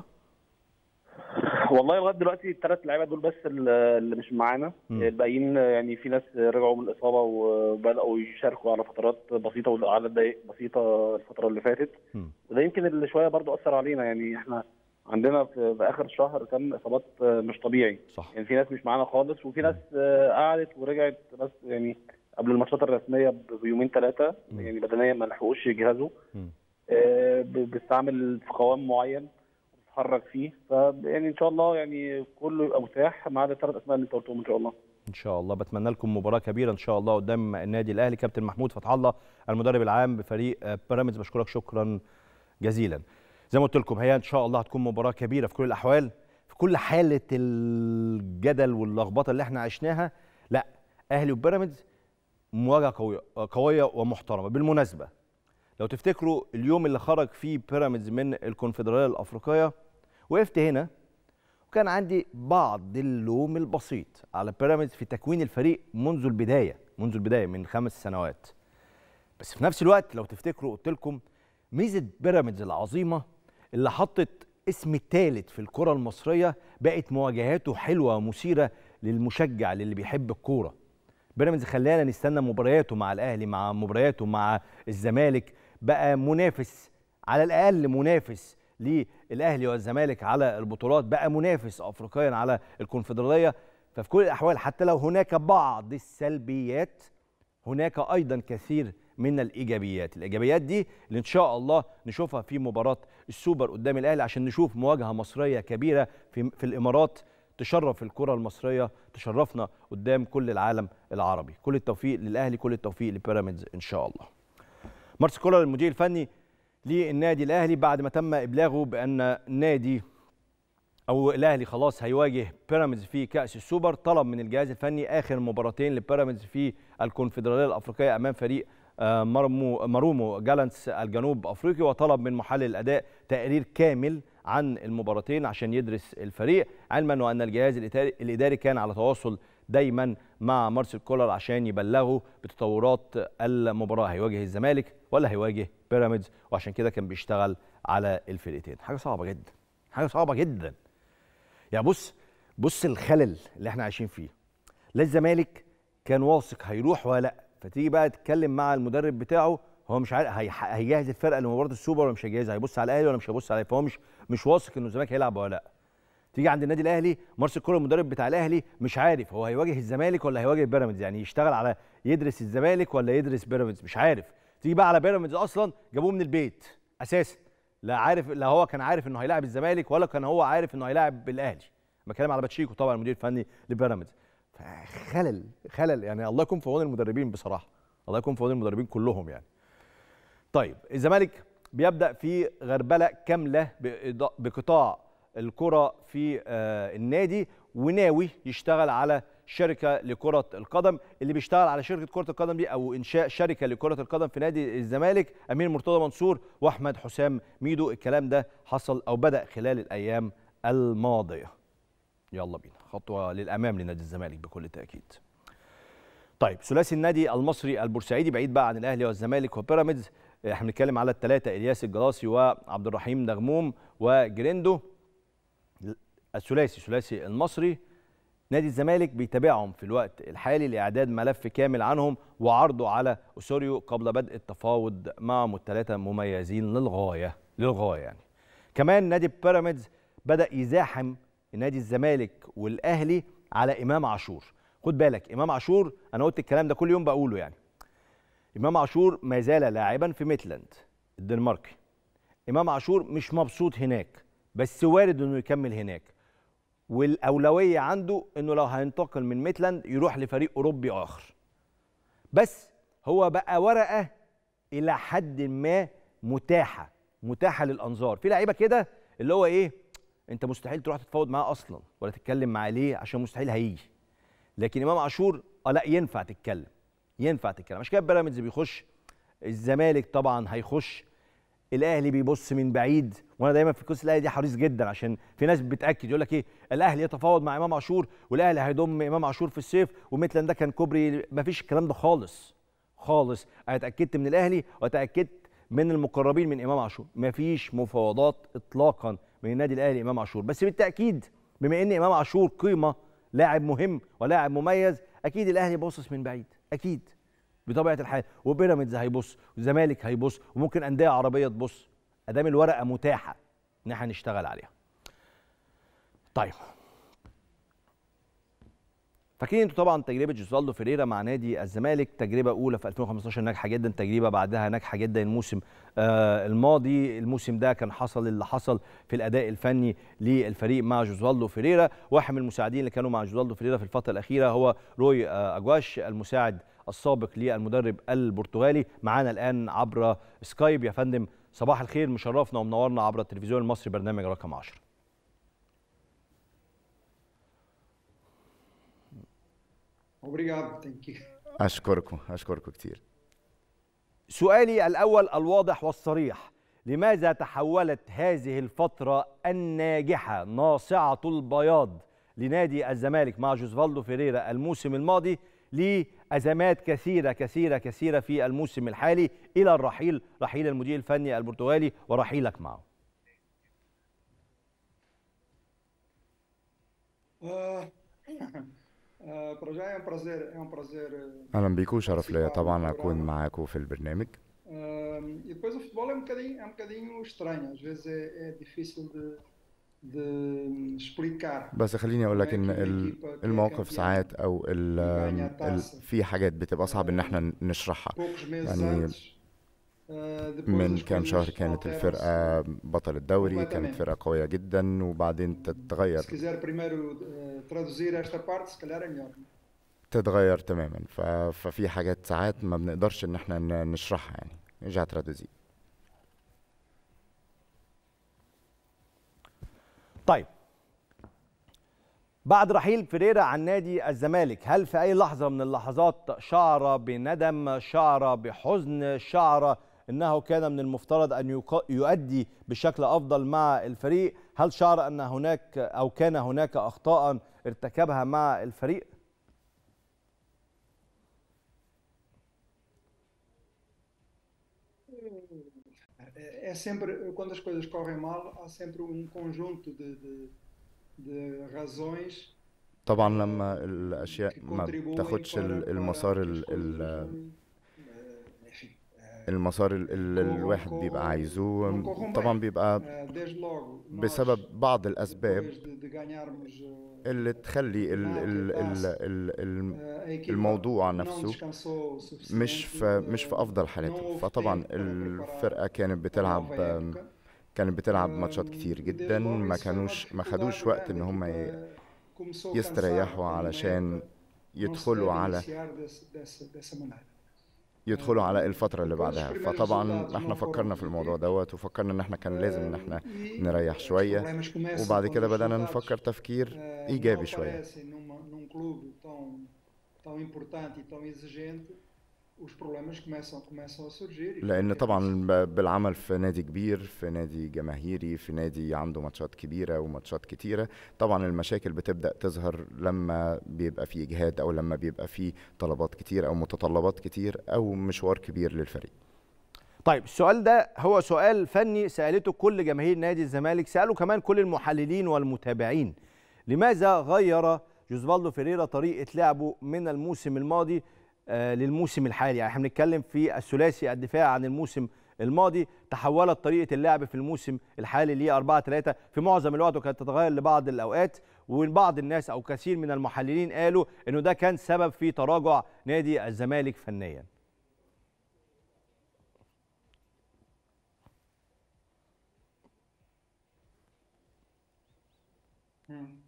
والله لغايه دلوقتي الثلاث لعيبه دول بس ال- اللي مش معانا مم. الباقيين يعني في ناس رجعوا من الاصابه وبداوا يشاركوا على فترات بسيطه وعلى دقائق بسيطه الفتره اللي فاتت مم. وده يمكن اللي شويه برضو اثر علينا يعني احنا عندنا في, في اخر الشهر كان اصابات مش طبيعي صح يعني في ناس مش معانا خالص وفي ناس آه، قعدت ورجعت بس يعني قبل الماتشات الرسميه ب- بيومين ثلاثه مم. يعني بدنيا ما لحقوش يجهزوا مم. آه، ب- بتستعمل في قوام معين بتتحرك فيه فيعني ان شاء الله يعني كله يبقى متاح ما عدا الثلاث اسماء اللي انت قلتهم ان شاء الله ان شاء الله بتمنى لكم مباراه كبيره ان شاء الله قدام النادي الاهلي كابتن محمود فتح الله المدرب العام بفريق آه، بيراميدز بشكرك شكرا جزيلا زي ما قلت لكم هي ان شاء الله هتكون مباراه كبيره في كل الاحوال في كل حاله الجدل واللخبطه اللي احنا عشناها لا اهلي وبيراميدز مواجهه قويه قويه ومحترمه بالمناسبه لو تفتكروا اليوم اللي خرج فيه بيراميدز من الكونفدراليه الافريقيه وقفت هنا وكان عندي بعض اللوم البسيط على بيراميدز في تكوين الفريق منذ البدايه منذ البدايه من خمس سنوات بس في نفس الوقت لو تفتكروا قلت لكم ميزه بيراميدز العظيمه اللي حطت اسم الثالث في الكره المصريه بقت مواجهاته حلوه ومثيره للمشجع للي بيحب الكوره بيراميدز خلانا نستنى مبارياته مع الاهلي مع مبارياته مع الزمالك بقى منافس على الاقل منافس للاهلي والزمالك على البطولات بقى منافس افريقيا على الكونفدراليه ففي كل الاحوال حتى لو هناك بعض السلبيات هناك ايضا كثير من الايجابيات الايجابيات دي اللي ان شاء الله نشوفها في مباراه السوبر قدام الاهلي عشان نشوف مواجهه مصريه كبيره في في الامارات تشرف الكره المصريه تشرفنا قدام كل العالم العربي كل التوفيق للاهلي كل التوفيق لبيراميدز ان شاء الله مارس كولر المدير الفني للنادي الاهلي بعد ما تم ابلاغه بان النادي او الاهلي خلاص هيواجه بيراميدز في كاس السوبر طلب من الجهاز الفني اخر مباراتين لبيراميدز في الكونفدراليه الافريقيه امام فريق آه، مرمو مارومو جالانتس الجنوب افريقي وطلب من محلل الاداء تقرير كامل عن المباراتين عشان يدرس الفريق علما وان الجهاز الإداري- الاداري كان على تواصل دايما مع مارسيل كولر عشان يبلغه بتطورات المباراه هيواجه الزمالك ولا هيواجه بيراميدز وعشان كده كان بيشتغل على الفرقتين حاجه صعبه جدا حاجه صعبه جدا يعني بص بص الخلل اللي احنا عايشين فيه لا الزمالك كان واثق هيروح ولا لا فتيجي بقى تتكلم مع المدرب بتاعه هو مش عارف هي- هيجهز الفرقه لمباراه السوبر ولا مش هيجهزها هيبص على الاهلي ولا مش هيبص عليه فهو مش مش واثق انه الزمالك هيلعب ولا لا تيجي عند النادي الاهلي مارسيل كولر المدرب بتاع الاهلي مش عارف هو هيواجه الزمالك ولا هيواجه بيراميدز يعني يشتغل على يدرس الزمالك ولا يدرس بيراميدز مش عارف تيجي بقى على بيراميدز اصلا جابوه من البيت اساسا لا عارف لا هو كان عارف انه هيلاعب الزمالك ولا كان هو عارف انه هيلاعب الاهلي بتكلم على باتشيكو طبعا المدير الفني لبيراميدز خلل خلل يعني الله يكون في عون المدربين بصراحه الله يكون في عون المدربين كلهم يعني طيب الزمالك بيبدا في غربله كامله بإضاء- بقطاع الكره في آه، النادي وناوي يشتغل على شركه لكره القدم اللي بيشتغل على شركه كره القدم دي او انشاء شركه لكره القدم في نادي الزمالك امير مرتضى منصور واحمد حسام ميدو الكلام ده حصل او بدا خلال الايام الماضيه يلا بينا خطوه للامام لنادي الزمالك بكل تاكيد طيب ثلاثي النادي المصري البورسعيدي بعيد بقى عن الاهلي والزمالك وبيراميدز احنا بنتكلم على الثلاثه الياس الجلاصي وعبد الرحيم نغموم وجريندو الثلاثي ثلاثي المصري نادي الزمالك بيتابعهم في الوقت الحالي لاعداد ملف كامل عنهم وعرضه على اسوريو قبل بدء التفاوض معهم الثلاثه مميزين للغايه للغايه يعني كمان نادي بيراميدز بدا يزاحم نادي الزمالك والاهلي على امام عاشور خد بالك امام عاشور انا قلت الكلام ده كل يوم بقوله يعني امام عاشور ما زال لاعبا في ميتلاند الدنماركي امام عاشور مش مبسوط هناك بس وارد انه يكمل هناك والاولويه عنده انه لو هينتقل من ميتلاند يروح لفريق اوروبي اخر بس هو بقى ورقه الى حد ما متاحه متاحه للانظار في لعيبه كده اللي هو ايه انت مستحيل تروح تتفاوض معاه اصلا ولا تتكلم معاه ليه عشان مستحيل هيجي لكن امام عاشور اه لا ينفع تتكلم ينفع تتكلم عشان كده بيراميدز بيخش الزمالك طبعا هيخش الاهلي بيبص من بعيد وانا دايما في قصه الاهلي دي حريص جدا عشان في ناس بتاكد يقول لك ايه الاهلي يتفاوض مع امام عاشور والاهلي هيضم امام عاشور في الصيف ومثلا ده كان كوبري مفيش الكلام ده خالص خالص انا اتاكدت من الاهلي واتاكدت من المقربين من امام عاشور مفيش مفاوضات اطلاقا من النادي الاهلي امام عاشور بس بالتاكيد بما ان امام عاشور قيمه لاعب مهم ولاعب مميز اكيد الاهلي باصص من بعيد اكيد بطبيعه الحال وبيراميدز هيبص والزمالك هيبص وممكن انديه عربيه تبص ادام الورقه متاحه ان احنا نشتغل عليها طيب فاكرين انتوا طبعا تجربه جوزالدو فيريرا مع نادي الزمالك تجربه اولى في 2015 ناجحه جدا تجربه بعدها ناجحه جدا الموسم آه الماضي الموسم ده كان حصل اللي حصل في الاداء الفني للفريق مع جوزالدو فيريرا واحد من المساعدين اللي كانوا مع جوزالدو فيريرا في الفتره الاخيره هو روي آه اجواش المساعد السابق للمدرب البرتغالي معانا الان عبر سكايب يا فندم صباح الخير مشرفنا ومنورنا عبر التلفزيون المصري برنامج رقم 10 Obrigado, thank you. اشكركم اشكركم كتير سؤالي الأول الواضح والصريح لماذا تحولت هذه الفترة الناجحة ناصعة البياض لنادي الزمالك مع جوزفالدو فيريرا الموسم الماضي لأزمات كثيرة كثيرة كثيرة في الموسم الحالي إلى الرحيل رحيل المدير الفني البرتغالي ورحيلك معه Ah, ah, para já é um prazer, é um prazer. eh, اهلا بيكم شرف ليا طبعا اكون معاكم في البرنامج ah, Um, e depois o futebol é um bocadinho, é um bocadinho estranho, às vezes é, é difícil de, de explicar. بس خليني اقول لك ان ال- الموقف ساعات او ال ال في حاجات بتبقى صعب ان احنا نشرحها Poucos meses يعني antes, uh, depois من as كام coisas شهر كانت alteram-se. الفرقة بطل الدوري كانت completamente. فرقة قوية جدا وبعدين تتغير Se quiser primeiro uh, traduzir esta parte, se calhar é melhor. تتغير تماما ف... ففي حاجات ساعات ما بنقدرش ان احنا ن- نشرحها يعني نرجع ترادوزي طيب بعد رحيل فيريرا عن نادي الزمالك هل في اي لحظه من اللحظات شعر بندم شعر بحزن شعر انه كان من المفترض ان يق- يؤدي بشكل افضل مع الفريق هل شعر ان هناك او كان هناك اخطاء ارتكبها مع الفريق É é sempre, quando as coisas correm mal, há sempre um conjunto de, de, de razões طبعا لما الاشياء que ما contribuem بتاخدش para, ال- para المسار que as ال... coisas ال... não, eh, enfim, eh, المسار ال- اللي corram- الواحد corram- بيبقى عايزه não corram طبعا bem. بيبقى Eh, desde logo, nós, بسبب بعض الاسباب depois de, de ganharmos eh, اللي تخلي ال... ال... ال... ال... ال... eh, a equipa الموضوع não نفسه descansou o مش suficiente, في مش في eh, افضل não حالاته houve فطبعا tempo para الفرقه كانت preparar بتلعب a nova época. كانت بتلعب آه، ماتشات كتير desde جدا logo ما isso foi uma كانوش ما dificuldade خدوش وقت grande. ان هم A ي- equipa começou cansada يستريحوا na علشان época. Não se يدخلوا deve على iniciar desse- dessa- dessa maneira. يدخلوا على الفترة اللي Depois os بعدها primeiros فطبعا resultados احنا não foram فكرنا في الموضوع دوت وفكرنا ان احنا كان لازم ان احنا E نريح os شوية problemas começam وبعد quando كده os بدأنا resultados, نفكر تفكير eh, إيجابي não شوية aparecem numa- num clube tão, tão importante e tão exigente, os problemas começam, começam a surgir. e لأن foi طبعا ب- بالعمل في نادي كبير في نادي جماهيري في نادي عنده ماتشات كبيرة وماتشات كتيرة طبعا المشاكل بتبدأ تظهر لما بيبقى في إجهاد أو لما بيبقى في طلبات كتير أو متطلبات كتير أو مشوار كبير للفريق طيب السؤال ده هو سؤال فني سألته كل جماهير نادي الزمالك سأله كمان كل المحللين والمتابعين لماذا غير جوزفالدو فيريرا طريقة لعبه من الموسم الماضي آه للموسم الحالي يعني احنا بنتكلم في الثلاثي الدفاع عن الموسم الماضي تحولت طريقة اللعب في الموسم الحالي ل 4 3 في معظم الوقت وكانت تتغير لبعض الأوقات وبعض الناس أو كثير من المحللين قالوا إنه ده كان سبب في تراجع نادي الزمالك فنياً Hum.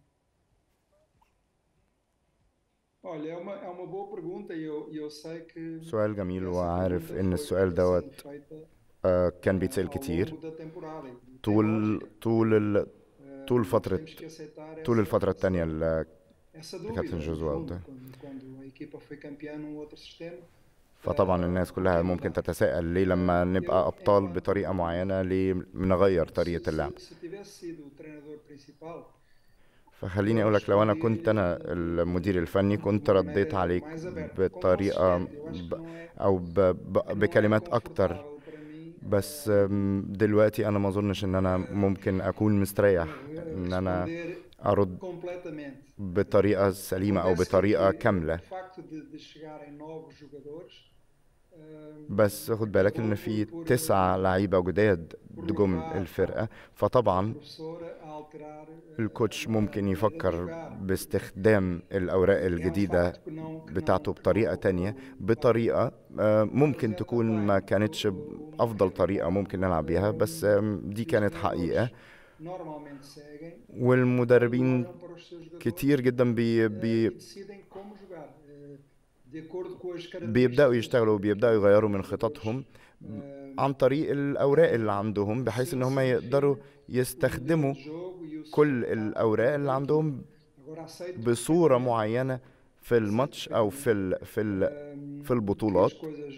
Olha, é uma, é uma boa pergunta e eu, e eu sei que سؤال جميل essa وعارف pergunta إن foi- السؤال foi دوت sendo feita, آه، كان eh, بيتسأل ao كتير longo da temporada e tem طول lógica. طول ال... Eh, طول nós فترة temos que aceitar طول essa- الفترة essa- التانية ال- essa كابتن dúvida, no جوزوالدو. fundo, quando, quando a equipa foi campeã num outro sistema. فطبعا الناس كلها ممكن تتساءل ليه لما نبقى أبطال بطريقة معينة ليه بنغير طريقة Se- اللعب Se, se tivesse sido o treinador principal, فخليني أقول لك لو أنا كنت أنا المدير الفني كنت رديت عليك mais aberto, com بطريقة consistente, eu acho que ب... não é- أو ب... ب... não é بكلمات أكتر confortável para mim, بس أم، دلوقتي أنا ما أظنش إن أنا ممكن أكون مستريح eh, إن أنا responder أرد completamente. بطريقة سليمة أو Acontece بطريقة que كاملة O facto de, de chegarem novos jogadores eh, بس خد بالك ان في تسعة لعيبة جداد جم الفرقة فطبعا professor a alterar eh, الكوتش a ممكن maneira de يفكر jogar. باستخدام الأوراق É um الجديدة facto que não- que بتاعته não- que بطريقة não- تانية que não- بطريقة آه، ممكن تكون ما كانتش أفضل طريقة ممكن نلعب بيها بس آم، دي كانت حقيقة normalmente seguem والمدربين olham para os seus jogadores, كتير جدا بي eh, بي e decidem como jogar eh, de acordo com as بيبدأوا características يشتغلوا وبيبدأوا يغيروا من خططهم eh, عن طريق الأوراق اللي عندهم بحيث إن هم يقدروا يستخدموا do jogo e o كل seu- الأوراق اللي عندهم Agora aceito بصورة معينة في الماتش أو في ال في ال ehm, في البطولات que as coisas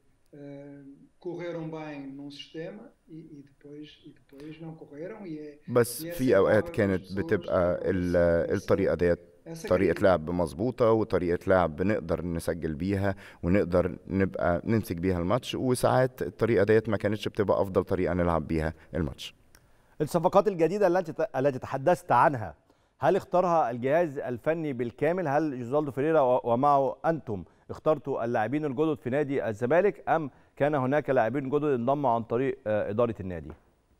eh, correram bem num sistema e, e depois e depois não correram e é بس في أوقات كانت بتبقى ال- الطريقة ديت essa طريقة لعب مظبوطة وطريقة لعب بنقدر نسجل بيها ونقدر نبقى نمسك بيها الماتش وساعات الطريقة ديت ما كانتش بتبقى أفضل طريقة نلعب بيها الماتش الصفقات الجديدة التي التي تحدثت عنها هل اختارها الجهاز الفني بالكامل هل جوزالدو فيريرا و- ومعه أنتم اخترتوا اللاعبين الجدد في نادي الزمالك أم كان هناك لاعبين جدد انضموا عن طريق آه، اداره النادي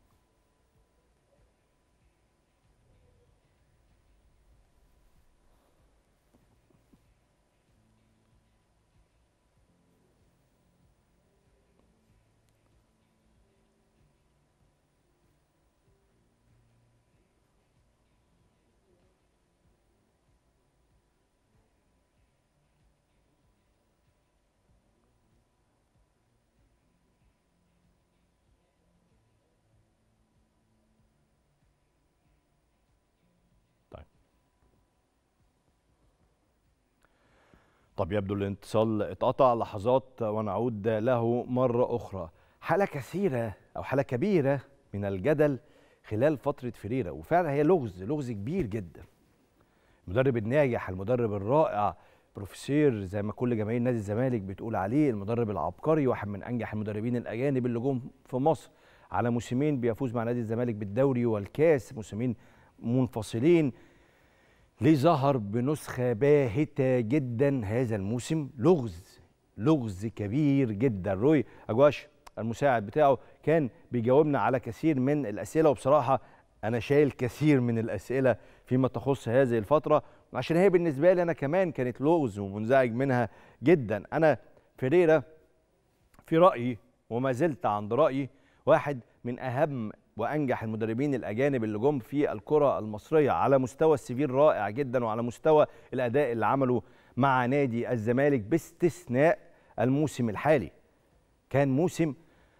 طب يبدو الاتصال اتقطع لحظات ونعود له مرة أخرى حالة كثيرة أو حالة كبيرة من الجدل خلال فترة فريرة وفعلا هي لغز لغز كبير جدا المدرب الناجح المدرب الرائع بروفيسور زي ما كل جماهير نادي الزمالك بتقول عليه المدرب العبقري واحد من انجح المدربين الاجانب اللي جم في مصر على موسمين بيفوز مع نادي الزمالك بالدوري والكاس موسمين منفصلين ليه ظهر بنسخة باهتة جدا هذا الموسم لغز لغز كبير جدا روي أجواش المساعد بتاعه كان بيجاوبنا على كثير من الأسئلة وبصراحة أنا شايل كثير من الأسئلة فيما تخص هذه الفترة عشان هي بالنسبة لي أنا كمان كانت لغز ومنزعج منها جدا أنا فيريرا في رأيي وما زلت عند رأيي واحد من أهم وانجح المدربين الاجانب اللي جم في الكره المصريه على مستوى السيفير رائع جدا وعلى مستوى الاداء اللي عمله مع نادي الزمالك باستثناء الموسم الحالي كان موسم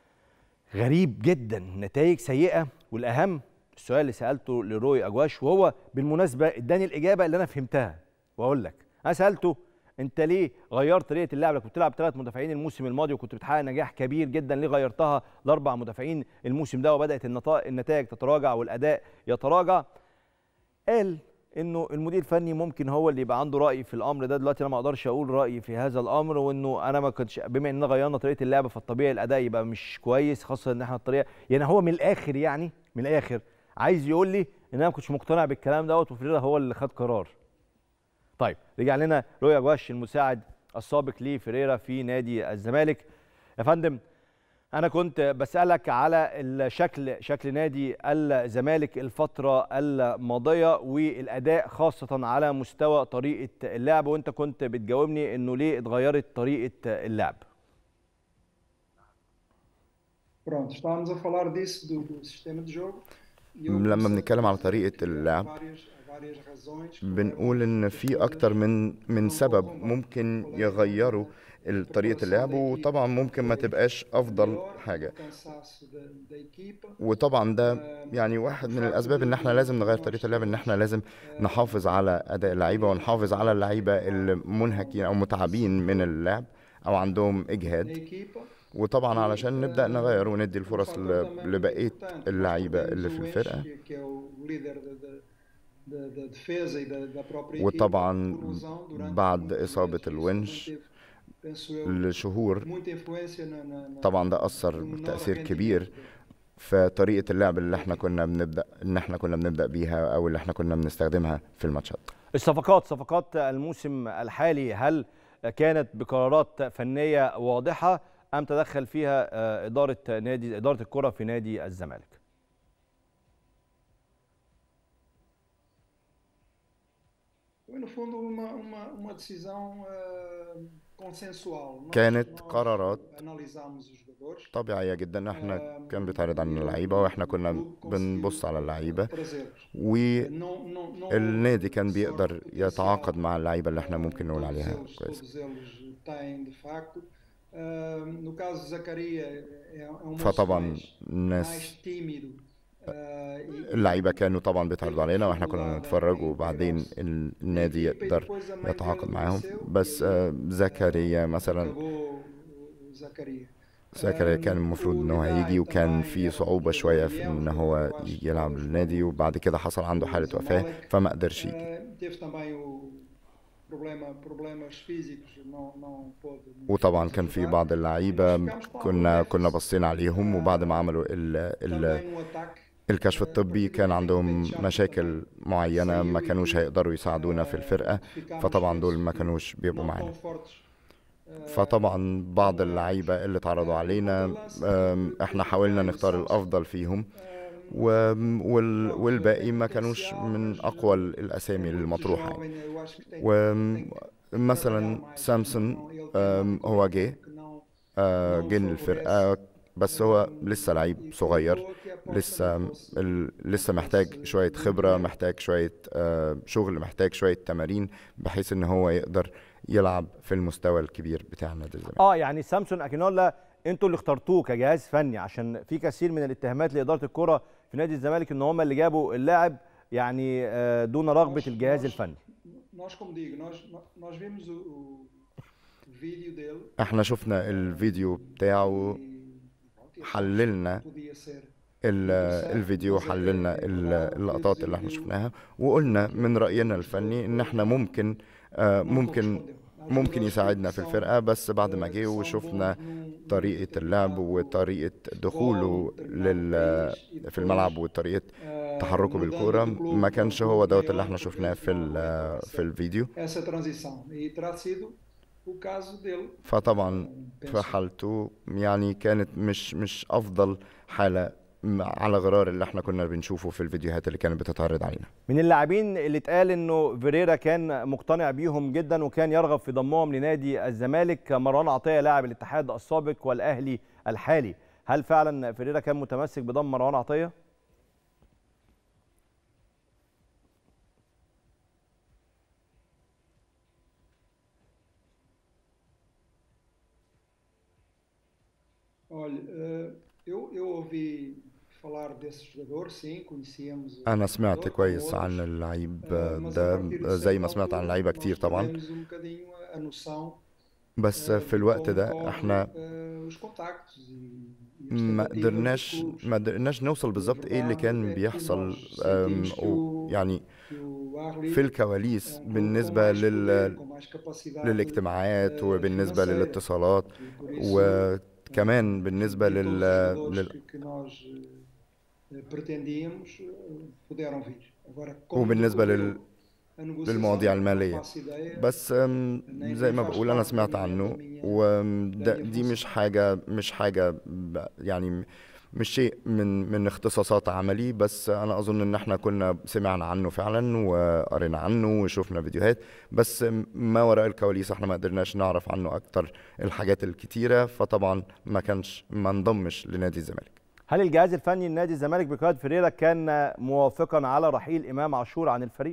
غريب جدا نتائج سيئه والاهم السؤال اللي سالته لروي اجواش وهو بالمناسبه اداني الاجابه اللي انا فهمتها واقول لك انا سالته انت ليه غيرت طريقه اللعب كنت بتلعب ثلاث مدافعين الموسم الماضي وكنت بتحقق نجاح كبير جدا ليه غيرتها لاربع مدافعين الموسم ده وبدات النتائج تتراجع والاداء يتراجع قال انه المدير الفني ممكن هو اللي يبقى عنده راي في الامر ده دلوقتي انا ما اقدرش اقول رايي في هذا الامر وانه انا ما كنتش بما اننا غيرنا طريقه اللعب فالطبيعي الاداء يبقى مش كويس خاصه ان احنا الطريقه يعني هو من الاخر يعني من الاخر عايز يقول لي ان انا ما كنتش مقتنع بالكلام دوت وفريرا هو اللي خد قرار طيب رجع لنا رويا جواش المساعد السابق لفريرا في نادي الزمالك يا فندم انا كنت بسالك على الشكل شكل نادي الزمالك الفتره الماضيه والاداء خاصه على مستوى طريقه اللعب وانت كنت بتجاوبني انه ليه اتغيرت طريقه اللعب Pronto, estávamos a falar disso, do, do sistema de jogo. لما بنتكلم على طريقة اللعب بنقول ان في اكتر من من سبب ممكن يغيروا طريقة اللعب وطبعا ممكن ما تبقاش افضل حاجة وطبعا ده يعني واحد من الاسباب ان احنا لازم نغير طريقة اللعب ان احنا لازم نحافظ على اداء اللعيبة ونحافظ على اللعيبة المنهكين او متعبين من اللعب او عندهم اجهاد وطبعا علشان نبدا نغير وندي الفرص لبقيه اللعيبه اللي في الفرقه وطبعا بعد اصابه الونش لشهور طبعا ده اثر تاثير كبير في طريقه اللعب اللي احنا كنا بنبدا ان احنا كنا بنبدا بيها او اللي احنا كنا بنستخدمها في الماتشات الصفقات صفقات الموسم الحالي هل كانت بقرارات فنيه واضحه ام تدخل فيها اداره نادي اداره الكره في نادي الزمالك كانت قرارات طبيعية جدا احنا كان بيتعرض عن اللعيبة واحنا كنا بنبص على اللعيبة والنادي كان بيقدر يتعاقد مع اللعيبة اللي احنا ممكن نقول عليها كويس فطبعا الناس اللعيبة كانوا طبعا بيتعرضوا علينا واحنا كنا بنتفرج وبعدين النادي يقدر يتعاقد معاهم بس زكريا مثلا زكريا كان المفروض ان هو هيجي وكان في صعوبة شوية في ان هو يلعب للنادي وبعد كده حصل عنده حالة وفاة فما قدرش يجي وطبعا كان في بعض اللعيبه كنا كنا بصينا عليهم وبعد ما عملوا ال ال الكشف الطبي كان عندهم مشاكل معينه ما كانوش هيقدروا يساعدونا في الفرقه فطبعا دول ما كانوش بيبقوا معانا فطبعا بعض اللعيبة اللي اتعرضوا علينا آم، احنا حاولنا نختار الافضل فيهم و- وال- والباقي ما كانوش من اقوى الاسامي المطروحة يعني. ومثلا سامسون آم، هو جه آه، جه الفرقة بس هو لسه لعيب صغير لسه ال- لسه محتاج شوية خبرة محتاج شوية آه، شغل محتاج شوية تمارين بحيث ان هو يقدر يلعب في المستوى الكبير بتاع نادي الزمالك اه يعني سامسون اكينولا انتوا اللي اخترتوه كجهاز فني عشان في كثير من الاتهامات لاداره الكره في نادي الزمالك ان هم اللي جابوا اللاعب يعني آه، دون رغبه Nós- الجهاز nós- الفني Nós, como digo, nós, nós vimos o, o vídeo dele. احنا شفنا الفيديو بتاعه e, pronto, e حللنا podia ser ال- الفيديو حللنا ال- اللقطات اللي احنا شفناها وقلنا من رأينا الفني ان احنا ممكن آه، ممكن ممكن يساعدنا في الفرقة بس بعد ما جه وشفنا طريقة اللعب وطريقة دخوله لل في الملعب وطريقة تحركه بالكورة ما كانش هو دوت اللي احنا شفناه في ال- في الفيديو essa transição e terá sido o caso dele فطبعا penso. في حالته يعني كانت مش مش افضل حالة م- على غرار اللي احنا كنا بنشوفه في الفيديوهات اللي كانت بتتعرض علينا من اللاعبين اللي اتقال انه فيريرا كان مقتنع بيهم جدا وكان يرغب في ضمهم لنادي الزمالك مروان عطيه لاعب الاتحاد السابق والاهلي الحالي هل فعلا فيريرا كان متمسك بضم مروان عطيه Olha, eh, eu, eu ouvi falar desse jogador, sim, conhecíamos. o انا سمعت jogador, como كويس outros, عن اللعيب eh, mas a ده partir de زي ما certa سمعت عن altura, لعيبة nós كتير طبعا perdemos um bocadinho a- a noção بس eh, في de الوقت como ده correm, احنا eh, os contactos e, e as ما tratativas dos قدرناش clubes. ما قدرناش نوصل بالظبط ايه اللي كان بيحصل أم، أو يعني Que o Arli, في الكواليس é um clube com بالنسبة mais لل poder, com mais capacidade, للاجتماعات eh, وبالنسبة financeira. للاتصالات E por isso, وكمان بالنسبة e todos لل, os jogadores لل... que, que nós eh, pretendíamos eh, puderam vir. Agora, como وبالنسبة decorreu لل... a negociação, للمواضيع não المالية faço ideia. بس أم، زي ما بقول انا سمعت عنه ودي مش حاجة مش حاجة ب- يعني مش شيء من من اختصاصات عملي بس انا اظن ان احنا كنا سمعنا عنه فعلا وقرينا عنه وشفنا فيديوهات بس ما وراء الكواليس احنا ما قدرناش نعرف عنه اكتر الحاجات الكتيرة فطبعا ما كانش ما انضمش لنادي الزمالك هل الجهاز الفني لنادي الزمالك بقياده فيريرا كان موافقا على رحيل امام عاشور عن الفريق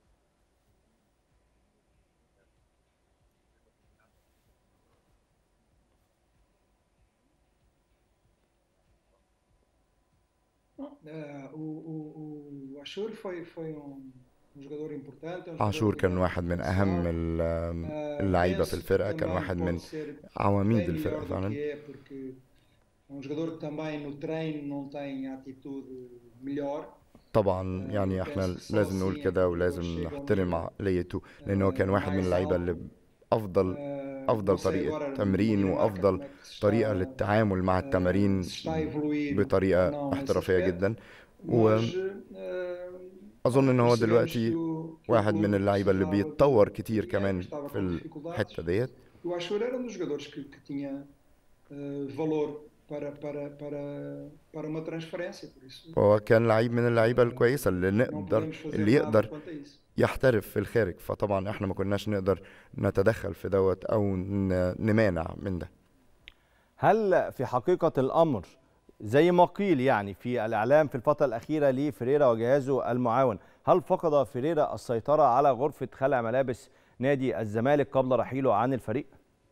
Eh, o, o, o Ashur foi, foi um, um jogador importante. é um عاشور jogador كان de واحد من posição. اهم ال- Eh, اللعيبة penso في الفرقة que كان também واحد من pode ser عواميد bem الفرقة melhor do فعلا que é, porque é um jogador que também no treino não tem atitude melhor. طبعا يعني احنا لازم نقول كده ولازم نحترم عقليته لان هو كان واحد من اللعيبه اللي افضل Eh, افضل não sei طريقه agora تمرين no Dinamarca وافضل como é que se está, طريقه للتعامل مع eh, التمارين se está a evoluir ou بطريقه não nesse احترافيه aspecto. جدا Mas, واظن eh, ان هو percebemos دلوقتي que o- que o واحد من clube اللعيبه اللي precisava بيتطور de- كتير de كمان dinheiro, estava في com dificuldades. الحته ديت O Ashur era um dos jogadores que, que tinha eh, valor para, para, para, para uma transferência, por isso هو كان لعيب من اللعيبه الكويسه اللي não نقدر podemos fazer اللي nada يقدر quanto a isso. يحترف في الخارج فطبعا احنا ما كناش نقدر نتدخل في دوت او ن- نمانع من ده هل في حقيقة الأمر زي ما قيل يعني في الإعلام في الفترة الأخيرة لفريرا وجهازه المعاون هل فقد فيريرا السيطرة على غرفة خلع ملابس نادي الزمالك قبل رحيله عن الفريق؟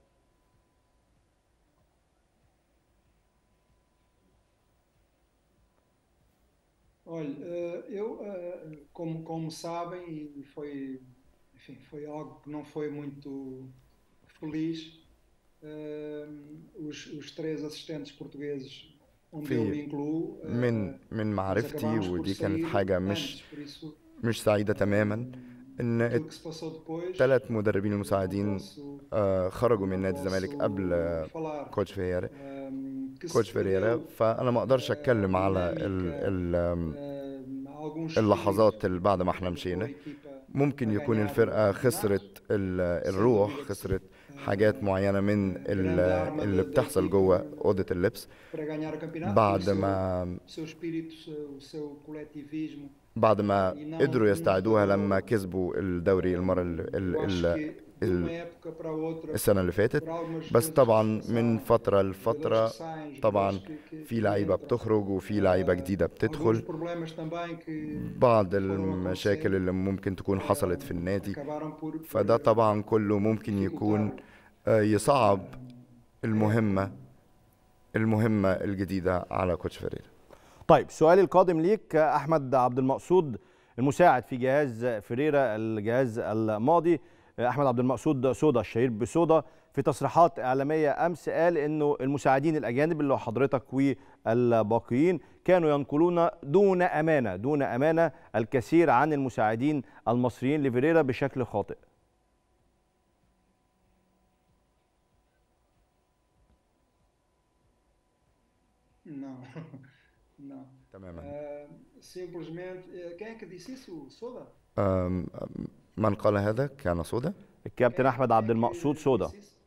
Olha, eh, eu, eh, como, como sabem, e foi, enfim, foi algo que não foi muito feliz, eh, os, os três assistentes portugueses, onde في- eu me incluo, eh, من من nós معرفتي acabámos por ودي كانت sair حاجه antes, مش por isso, مش سعيده تماما ان tudo que se passou depois, الثلاث مدربين não المساعدين posso- آه، خرجوا من não نادي الزمالك posso قبل آه، falar. كوتش فييرا Eh, que se كوتش فيريرا perdeu, فانا ما اقدرش اتكلم على ال ال آم، eh, alguns اللحظات espíritos اللي بعد ما احنا da مشينا equipa ممكن يكون الفرقة خسرت ال- الروح خسرت حاجات معينة من ال- اللي بتحصل جوه أوضة اللبس para ganhar o campeonato. بعد o seu- ما o seu espírito, o seu- o seu coletivismo. بعد ما قدروا يستعيدوها لما كسبوا الدوري المرة ال- ال- Eu acho ال- que de ال- uma época para outra, السنة اللي فاتت por algumas بس طبعا من situações, فترة jogadores لفترة que saem, طبعا jogadores que- que- في que لعيبة entram. بتخرج وفي لعيبة جديدة Alguns بتدخل problemas também que بعض foram المشاكل acontecendo, اللي ممكن تكون حصلت في النادي acabaram por- por- فده طبعا كله ممكن يكون آه، يصعب المهمة المهمة الجديدة على كوتش فريرا طيب سؤالي القادم ليك احمد عبد المقصود المساعد في جهاز فيريرا الجهاز الماضي احمد عبد المقصود سودا الشهير بسودا في تصريحات اعلاميه امس قال انه المساعدين الاجانب اللي هو حضرتك والباقيين كانوا ينقلون دون امانه دون امانه الكثير عن المساعدين المصريين لفيريرا بشكل خاطئ Não, não. تماما Ah, simplesmente, eh, quem é que disse isso? Soda? آم، من قال هذا كان سودا الكابتن احمد عبد المقصود سودا Disse isso?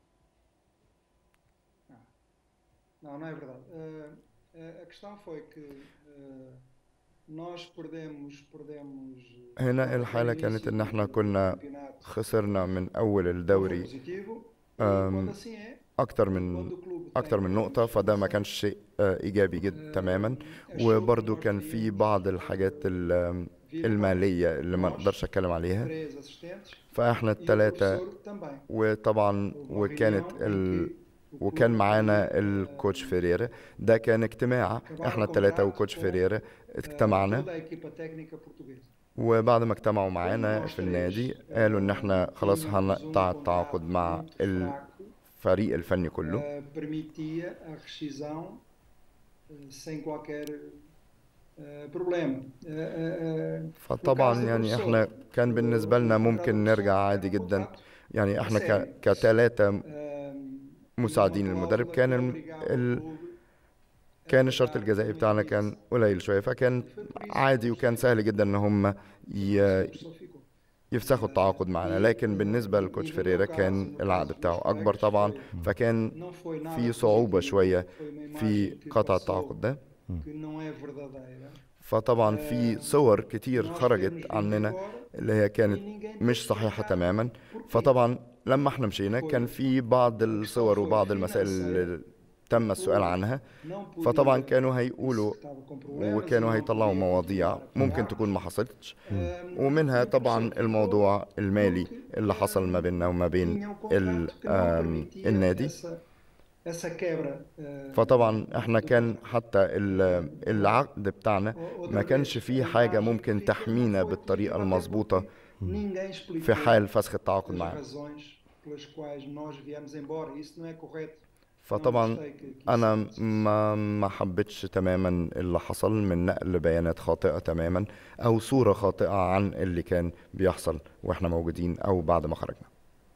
Não. Não, não é verdade. Ah, ah, a questão foi que ah, nós perdemos, perdemos eh, هنا no الحالة início كانت إن do- إحنا do كنا campeonato خسرنا من أول foi الدوري positivo. E آم، quando assim é, أكتر quando من o clube أكتر tem من نقطة problemas فده ما financeiros, كانش شيء آه، إيجابي جدا تماما achou que وبرضو nós كان في teríamos, بعض الحاجات ال- vir المالية اللي ما nós, نقدرش أتكلم عليها três assistentes, فإحنا e o التلاتة professor também. وطبعا Houve uma وكانت reunião em ال... que o وكان clube معانا também, الكوتش ah, فيريرا ده كان اجتماع acabaram احنا o التلاتة contrato وكوتش com, فيريرا ah, اجتمعنا toda a equipa técnica portuguesa. وبعد ما اجتمعوا معانا في النادي قالوا ان احنا خلاص Tínhamos um هنقطع contrato التعاقد مع muito fraco, الفريق الفني كله ah, permitia a rescisão ah, sem qualquer ah, problema. Ah, ah, ah, فطبعا caso do يعني professor, احنا كان o- بالنسبة o لنا contrato do ممكن professor نرجع era عادي um جدا contrato يعني احنا ك... sério. كتلاتة Ah, مساعدين uma للمدرب cláusula كان que الم... obrigava o ال... clube a كان الشرط pagar الجزائي um بتاعنا X. كان قليل شوية فكان Foi por isso عادي que وكان سهل جدا ان هم ي... o professor ficou. يفسخوا التعاقد معنا لكن بالنسبة للكوتش فيريرا كان العقد بتاعه أكبر طبعا فكان Não foi nada في صعوبة positivo, شوية foi uma في imagem que قطع passou التعاقد ده que não é verdadeira. فطبعا في صور كتير Nós خرجت temos vindo عننا embora اللي هي e كانت ninguém مش teve صحيحة explicado تماما porquê. فطبعا لما احنا مشينا كان في بعض الصور وبعض المسائل اللي تم السؤال عنها Não podia, فطبعا كانوا هيقولوا disse que estava com problemas وكانوا e não هيطلعوا podia مواضيع continuar a ممكن pagar. تكون ما حصلتش Ah, ومنها e o طبعا professor الموضوع المالي porque, اللي حصل ما بيننا وما tinha بين um ال- contrato que não آم، permitia النادي essa, essa quebra. ah, فطبعا احنا do كان contrato. حتى ال- العقد بتاعنا Outra ما vez, كانش a فيه حاجة imagem que ممكن fica تحمينا não foi بالطريقة positiva, até المظبوطة porque ninguém explicou في حال فسخ التعاقد as معانا razões pelas quais nós viemos embora. Isso não é correto. فطبعا Não gostei que- que isso انا acontecesse. ما ما حبيتش تماما اللي حصل من نقل بيانات خاطئة تماما او صورة خاطئة عن اللي كان بيحصل واحنا موجودين او بعد ما خرجنا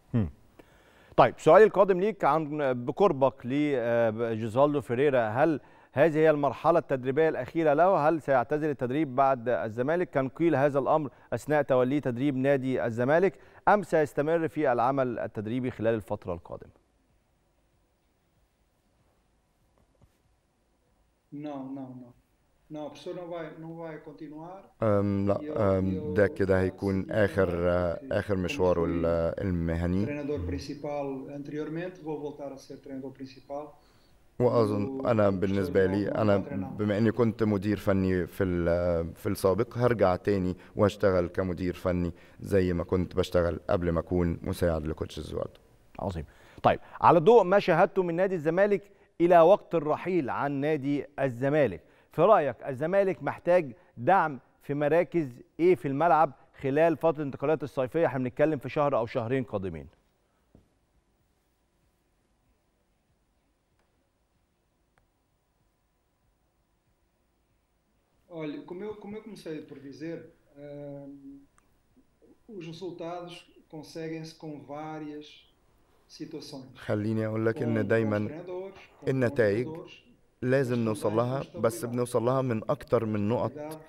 طيب سؤالي القادم ليك عن بقربك لجيزالدو فيريرا هل هذه هي المرحلة التدريبية الأخيرة له هل سيعتزل التدريب بعد الزمالك كان قيل هذا الأمر أثناء توليه تدريب نادي الزمالك أم سيستمر في العمل التدريبي خلال الفترة القادمة Não, não, não. Não, o professor não vai, não vai continuar. أم لا Eu- أم ده eu كده faço هيكون seguir آخر agora, آخر como مشواره fui ال- المهني treinador principal anteriormente, vou voltar a ser treinador principal. وأظن أنا بالنسبة لي أنا بما إني كنت مدير فني في ال- في السابق هرجع تاني وأشتغل كمدير فني زي ما كنت بشتغل قبل ما أكون مساعد لكوتش زواردو عظيم طيب على ضوء ما شاهدته من نادي الزمالك إلى وقت الرحيل عن نادي الزمالك في رأيك الزمالك محتاج دعم في مراكز إيه في الملعب خلال فترة الانتقالات الصيفية احنا بنتكلم في شهر أو شهرين قادمين Olha, como eu, como eu comecei por dizer, hum, os resultados conseguem-se com várias situações. خليني أقول لك Com إن bons دايما treinadores, com النتائج bons jogadores, لازم نوصل لها بس بنوصل لها من أكتر من نقط qualidade,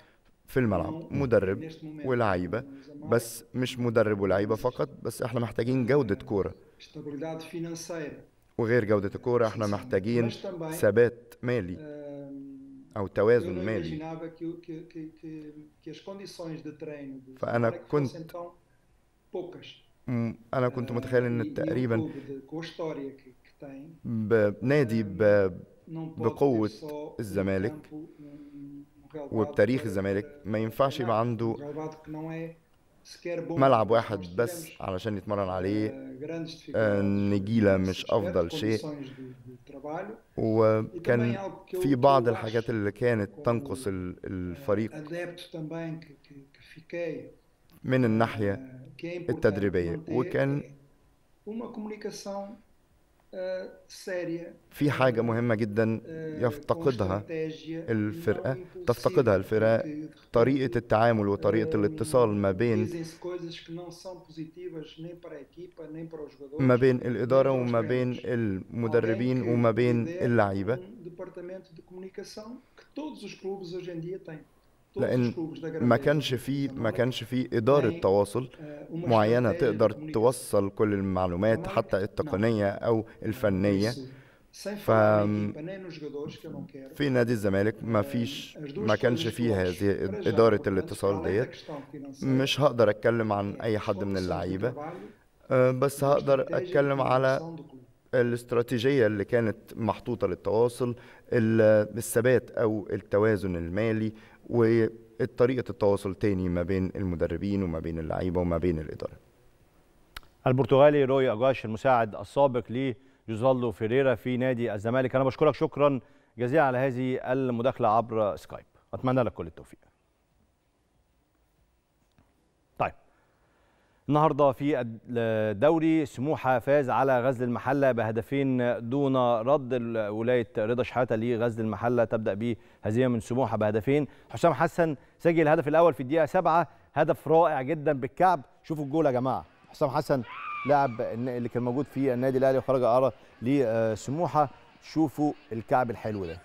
في الملعب مدرب ولاعيبه بس مش مدرب ولاعيبه فقط بس احنا محتاجين جودة كورة estabilidade financeira. وغير جودة الكورة احنا محتاجين Mas também, ثبات مالي ahm, او eu توازن não مالي imaginava que, o- que, que, que, que as condições de treino do فأنا Zamalek كنت- fossem tão poucas. م- انا كنت متخيل Ah, e- ان e um تقريبا clube de- com a história que, que tem, بنادي ب... não pode بقوة ter só um الزمالك campo, um- um relevado وبتاريخ para- الزمالك para- ما ينفعش para يبقى treinar. عنده Um relevado que não é sequer bom. ملعب Nós واحد tivemos, بس علشان يتمرن عليه ah, grandes dificuldades النجيلة nesse مش aspecto, أفضل شيء. condições de- de trabalho. وكان في بعض الحاجات اللي كانت تنقص ال- Eh, الفريق adepto também que, que, que fiquei من الناحية eh, que é importante التدريبية manter وكان é uma comunicação eh, séria في حاجة مهمة جدا eh, يفتقدها com estratégia الفرقة، e não impulsiva, تفتقدها الفرق، porque, طريقة التعامل وطريقة eh, الاتصال ما بين dizem-se coisas que não são positivas nem para a equipa nem para os jogadores ما بين الإدارة nem para os وما بين treinadores. المدربين Alguém que وما بين lidere اللعيبة um departamento de comunicação que todos os clubes hoje em dia têm todos لأن os clubes da ما grandeza كانش do في ما Zamalek كانش في إدارة têm, تواصل eh, uma معينة estratégia de تقدر comunicação. توصل كل المعلومات حتى التقنية أو الفنية Isso, sem ف- falar na equipa, nem nos jogadores, que eu não quero. في نادي الزمالك ما فيش As duas ما كانش coisas فيه que eu acho, هذه para já, إدارة importantes, الاتصال para além da ديت questão financeira, مش هقدر أتكلم عن é أي as حد من condições do اللعيبة trabalho, أه، بس a هقدر estratégia de أتكلم على comunicação do clube. الاستراتيجية اللي كانت محطوطة للتواصل ال- الثبات أو التوازن المالي وطريقة التواصل تاني ما بين المدربين وما بين اللعيبة وما بين الإدارة البرتغالي روي اجاش المساعد السابق لجوزالدو فيريرا في نادي الزمالك انا بشكرك شكرا جزيلا على هذه المداخله عبر سكايب اتمنى لك كل التوفيق طيب النهارده في الدوري سموحه فاز على غزل المحله بهدفين دون رد ال- ولايه رضا شحاته لغزل المحله تبدا بهزيمه من سموحه بهدفين حسام حسن سجل الهدف الاول في الدقيقه سبعة هدف رائع جدا بالكعب شوفوا الجول يا جماعه حسام حسن لاعب الن- اللي كان موجود في النادي الاهلي وخرج اعاره لسموحه شوفوا الكعب الحلو ده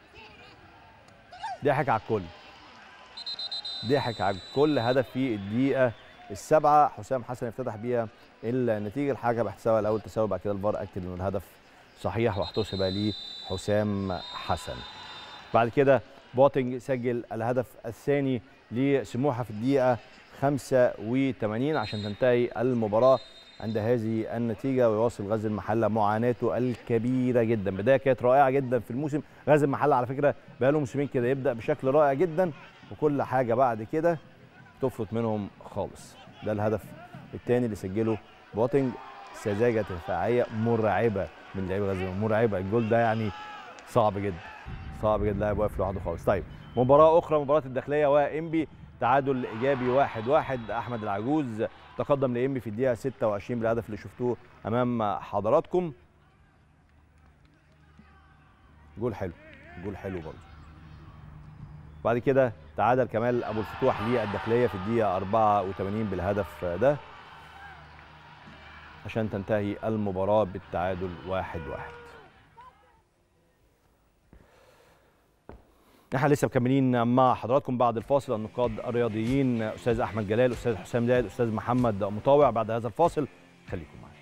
ضحك على الكل ضحك على الكل هدف في الدقيقه السابعه حسام حسن افتتح بيها النتيجه الحاجه باحتسابها الاول تساوي بعد كده الفار اكد ان الهدف صحيح واحتسب لحسام حسن بعد كده بوتنج سجل الهدف الثاني لسموحه في الدقيقه 85 عشان تنتهي المباراه عند هذه النتيجه ويواصل غزل المحله معاناته الكبيره جدا بدايه كانت رائعه جدا في الموسم غزل المحله على فكره بقاله موسمين كده يبدا بشكل رائع جدا وكل حاجه بعد كده تفلت منهم خالص ده الهدف الثاني اللي سجله بوتنج سذاجه دفاعيه مرعبه من لعيبه غزل مرعبه الجول ده يعني صعب جدا صعب جدا لاعب واقف لوحده خالص طيب مباراه اخرى مباراه الداخليه وانبي تعادل ايجابي واحد واحد احمد العجوز تقدم لانبي في الدقيقه 26 بالهدف اللي شفتوه امام حضراتكم جول حلو جول حلو برضه بعد كده تعادل كمال ابو الفتوح للداخليه في الدقيقه 84 بالهدف ده عشان تنتهي المباراه بالتعادل واحد واحد احنا لسه مكملين مع حضراتكم بعد الفاصل النقاد الرياضيين استاذ احمد جلال استاذ حسام زايد استاذ محمد مطاوع بعد هذا الفاصل خليكم معنا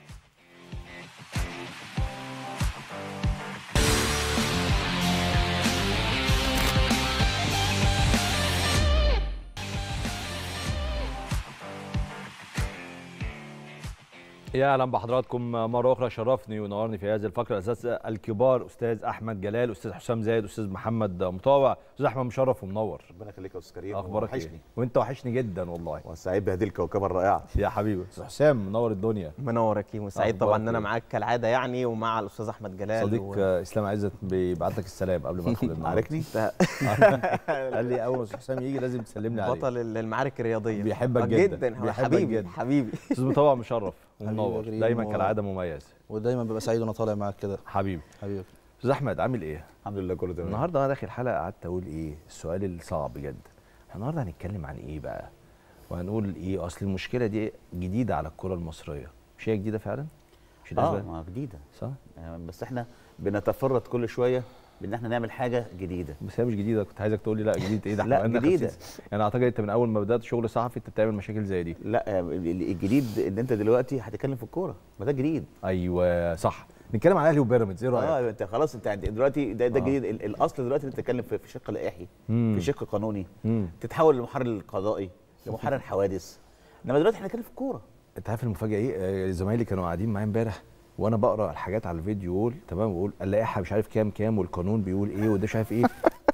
يا اهلا بحضراتكم مره اخرى شرفني ونورني في هذه الفقره الاساتذه الكبار استاذ احمد جلال استاذ حسام زايد استاذ محمد مطاوع استاذ احمد مشرف ومنور ربنا يخليك يا استاذ كريم اخبارك وحشني ايه وانت وحشني جدا والله وسعيد بهذه الكوكبه الرائعه يا حبيبي استاذ حسام منور الدنيا منور يا كيمو سعيد أخبارك طبعا ان انا إيه؟ معاك كالعاده يعني ومع الاستاذ احمد جلال صديق و... آه، اسلام عزت بيبعت لك السلام قبل ما ادخل النهارده عارفني قال لي اول ما استاذ حسام يجي لازم تسلمني عليه بطل المعارك الرياضيه بيحبك آه، جدا، جدا هو بيحبك حبيبي جدا. حبيبي استاذ مطوع مشرف حبيبي ومنور يا كريم دايما و- كالعاده مميز ودايما ببقى سعيد وانا طالع معاك كده حبيبي حبيبي استاذ احمد عامل ايه الحمد لله كله تمام النهارده انا داخل الحلقه قعدت اقول ايه السؤال الصعب جدا احنا النهارده هنتكلم عن ايه بقى وهنقول ايه اصل المشكله دي جديده على الكره المصريه مش هي جديده فعلا مش اه الأسباب؟ ما جديده صح آه، بس احنا بنتفرد كل شويه بان احنا نعمل حاجه جديده بس هي مش جديده كنت عايزك تقول لي لا جديد ايه ده إحنا لا، بقالنا جديدة. 50 سنة. يعني اعتقد انت من اول ما بدات شغل صحفي انت بتعمل مشاكل زي دي لا الجديد ان انت دلوقتي هتتكلم في الكوره ما ده جديد ايوه صح نتكلم عن الاهلي وبيراميدز ايه رايك اه انت خلاص انت عند- دلوقتي ده, ده آه. جديد ال- الاصل دلوقتي انت تتكلم في في شق لائحي مم. في شق قانوني مم. تتحول لمحرر قضائي لمحرر حوادث انما دلوقتي احنا بنتكلم في الكوره انت عارف المفاجاه ايه آه، زمايلي كانوا قاعدين معايا امبارح وانا بقرا الحاجات على الفيديو يقول تمام بقول اللائحه مش عارف كام كام والقانون بيقول ايه وده مش عارف ايه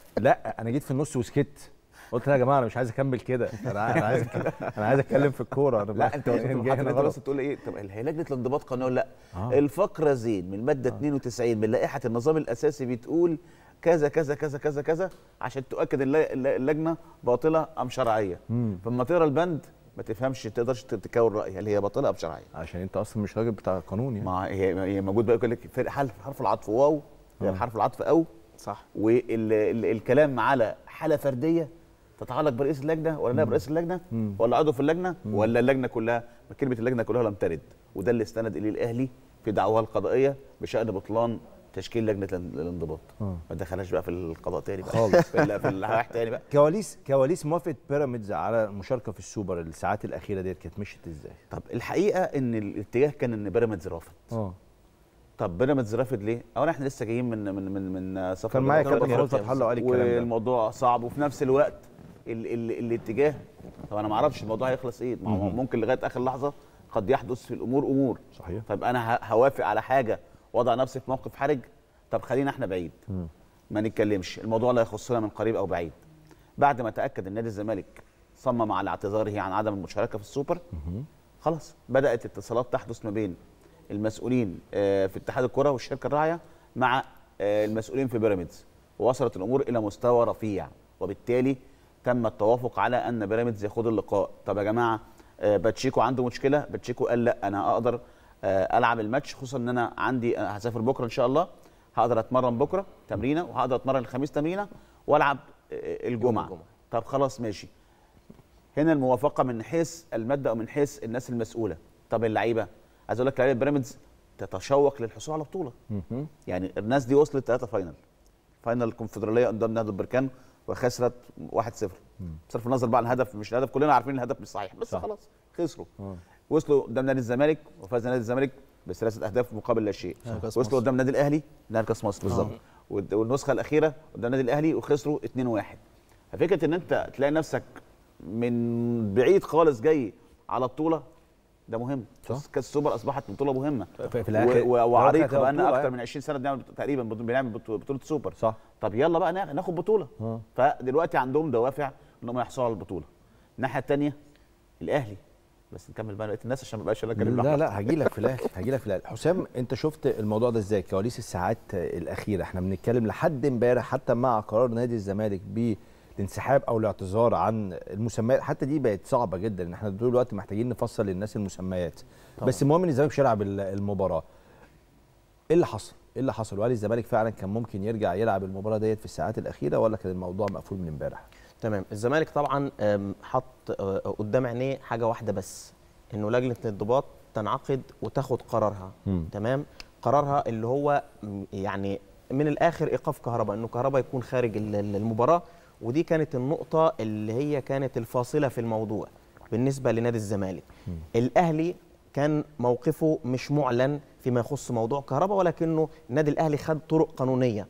لا انا جيت في النص وسكت قلت لا يا جماعه انا مش عايز اكمل كده انا انا عايز انا عايز اتكلم في الكوره انا لا انت وصلت جاي لمرحله هنا ان انت غلط. بس تقول ايه طب هي لجنه الانضباط قانون لا آه. الفقره زين من الماده 92 من لائحه النظام الاساسي بتقول كذا كذا كذا كذا كذا عشان تؤكد الل- الل- اللجنه باطله ام شرعيه مم. فلما تقرا البند ما تفهمش تقدرش تكون راي هل هي باطله ام شرعيه عشان انت اصلا مش راجل بتاع قانون يعني ما هي هي موجود بقى يقول لك في حرف حرف العطف واو يعني حرف العطف او صح والكلام على حاله فرديه تتعلق برئيس اللجنه ولا نائب رئيس اللجنه مم. ولا عضو في اللجنه ولا اللجنه كلها كلمه اللجنه كلها لم ترد وده اللي استند اليه الاهلي في دعواه القضائيه بشان بطلان تشكيل لجنه الان- الانضباط آه. ما دخلناش بقى في القضاء تاني بقى خالص. في ال- في الحاجات تاني بقى كواليس كواليس موافقه بيراميدز على المشاركه في السوبر الساعات الاخيره ديت كانت مشيت ازاي؟ طب الحقيقه ان الاتجاه كان ان بيراميدز رافض اه طب بيراميدز رافض ليه؟ اولا احنا لسه جايين من من من من سفر كان معايا بره كابتن أفريقيا. فوزي فتح الله قال الكلام ده والموضوع صعب وفي نفس الوقت ال ال الاتجاه طب انا ما اعرفش الموضوع هيخلص ايه ما هو مهم. ممكن لغايه اخر لحظه قد يحدث في الامور امور صحيح طب انا ه- هوافق على حاجه وضع نفسي في موقف حرج طب خلينا احنا بعيد مم. ما نتكلمش الموضوع لا يخصنا من قريب او بعيد بعد ما تاكد ان نادي الزمالك صمم على اعتذاره عن عدم المشاركه في السوبر خلاص بدات اتصالات تحدث ما بين المسؤولين آه، في اتحاد الكره والشركه الراعيه مع آه، المسؤولين في بيراميدز ووصلت الامور الى مستوى رفيع وبالتالي تم التوافق على ان بيراميدز يخوض اللقاء طب يا جماعه آه، باتشيكو عنده مشكله باتشيكو قال لا انا اقدر آه، العب الماتش خصوصا ان انا عندي أنا هسافر بكره ان شاء الله هقدر اتمرن بكره تمرينه وهقدر اتمرن الخميس تمرينه والعب آه، الجمعه الجمعة. طب خلاص ماشي هنا الموافقه من حيث الماده او من حيث الناس المسؤوله طب اللعيبه عايز اقول لك لعيبه بيراميدز تتشوق للحصول على بطوله مهم. يعني الناس دي وصلت ثلاثه فاينل فاينل الكونفدراليه قدام نهضه بركان وخسرت 1-0 بصرف النظر بقى عن الهدف مش الهدف كلنا عارفين الهدف مش صحيح بس صح. خلاص خسروا آه. وصلوا قدام نادي الزمالك وفاز نادي الزمالك بثلاثه اهداف مقابل لا شيء آه، كأس وصلوا مصر. قدام النادي الاهلي نهائي كاس مصر بالظبط والد- والنسخه الاخيره قدام النادي الاهلي وخسروا 2-1 ففكره ان انت تلاقي نفسك من بعيد خالص جاي على بطوله ده مهم صح. كاس السوبر اصبحت بطوله مهمه في في الاخر و- و- وعريقه هتبقى بقى لنا بطولة اكتر يعني. من 20 سنه بنعمل تقريبا بط- بنعمل بط- بطوله سوبر صح طب يلا بقى نا- ناخد بطوله اه فدلوقتي عندهم دوافع انهم يحصلوا على البطوله الناحيه الثانيه الاهلي بس نكمل بقى بقيه الناس عشان ما بقاش انا اتكلم لا لوحدي. لا هجي لك في الاهلي هجي لك في الاهلي حسام انت شفت الموضوع ده ازاي كواليس الساعات الاخيره احنا بنتكلم لحد امبارح حتى مع قرار نادي الزمالك بالانسحاب او الاعتذار عن المسميات حتى دي بقت صعبه جدا ان احنا طول الوقت محتاجين نفصل للناس المسميات طبعاً. بس المهم ان الزمالك مش هيلعب ال- المباراه ايه اللي حصل ايه اللي حصل وهل الزمالك فعلا كان ممكن يرجع يلعب المباراه ديت في الساعات الاخيره ولا كان الموضوع مقفول من امبارح تمام الزمالك طبعا آم، حط آه، قدام عينيه حاجه واحده بس انه لجنه الانضباط تنعقد وتاخد قرارها مم. تمام قرارها اللي هو م، يعني من الاخر ايقاف كهرباء انه كهرباء يكون خارج ال- ال- المباراه ودي كانت النقطه اللي هي كانت الفاصله في الموضوع بالنسبه لنادي الزمالك الاهلي كان موقفه مش معلن فيما يخص موضوع كهرباء ولكنه النادي الاهلي خد طرق قانونيه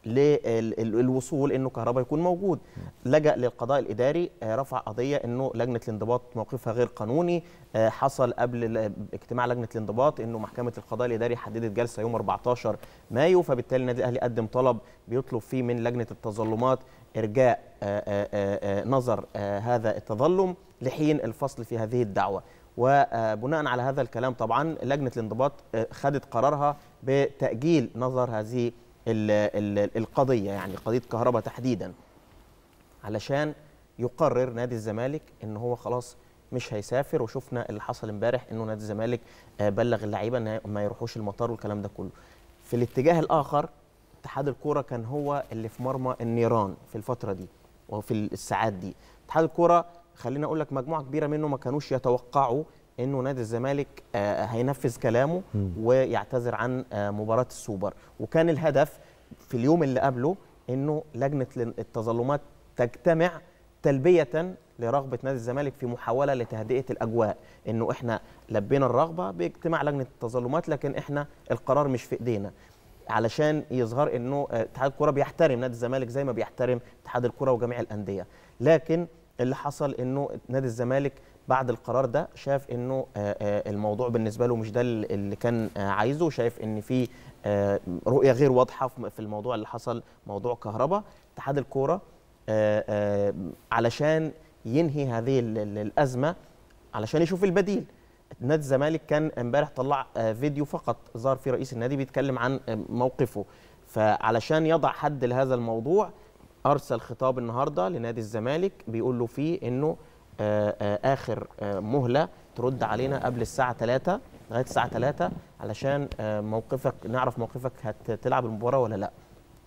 للوصول انه كهرباء يكون موجود لجا للقضاء الاداري آه، رفع قضيه انه لجنه الانضباط موقفها غير قانوني آه، حصل قبل ال- اجتماع لجنه الانضباط انه محكمه القضاء الاداري حددت جلسه يوم 14 مايو فبالتالي النادي الاهلي قدم طلب بيطلب فيه من لجنه التظلمات ارجاء آه، آه، آه، آه، نظر آه، هذا التظلم لحين الفصل في هذه الدعوه وبناء على هذا الكلام طبعا لجنه الانضباط آه، خدت قرارها بتاجيل نظر هذه ال- ال- القضيه يعني قضيه كهرباء تحديدا علشان يقرر نادي الزمالك ان هو خلاص مش هيسافر وشفنا اللي حصل امبارح انه نادي الزمالك آه، بلغ اللعيبه ان ما يروحوش المطار والكلام ده كله في الاتجاه الاخر اتحاد الكوره كان هو اللي في مرمى النيران في الفتره دي وفي الساعات دي اتحاد الكوره خلينا اقول لك مجموعه كبيره منه ما كانوش يتوقعوا انه نادي الزمالك آه، هينفذ كلامه ويعتذر عن آه، مباراه السوبر وكان الهدف في اليوم اللي قبله انه لجنه التظلمات تجتمع تلبيه لرغبه نادي الزمالك في محاوله لتهدئه الاجواء انه احنا لبينا الرغبه باجتماع لجنه التظلمات لكن احنا القرار مش في ايدينا علشان يظهر انه آه، اتحاد الكره بيحترم نادي الزمالك زي ما بيحترم اتحاد الكره وجميع الانديه لكن اللي حصل انه نادي الزمالك بعد القرار ده شاف انه آه، آه، الموضوع بالنسبه له مش ده اللي كان آه، عايزه شايف ان في آه، رؤيه غير واضحه في في الموضوع اللي حصل موضوع كهرباء اتحاد الكوره آه، آه، علشان ينهي هذه ال- ال- الازمه علشان يشوف البديل نادي الزمالك كان امبارح طلع آه، فيديو فقط ظهر فيه رئيس النادي بيتكلم عن آه، موقفه فعلشان يضع حد لهذا الموضوع ارسل خطاب النهارده لنادي الزمالك بيقول له فيه انه آه، آه، اخر آه، مهله ترد علينا قبل الساعه 3 لغايه الساعه 3 علشان آه، موقفك نعرف موقفك هتلعب المباراه ولا لا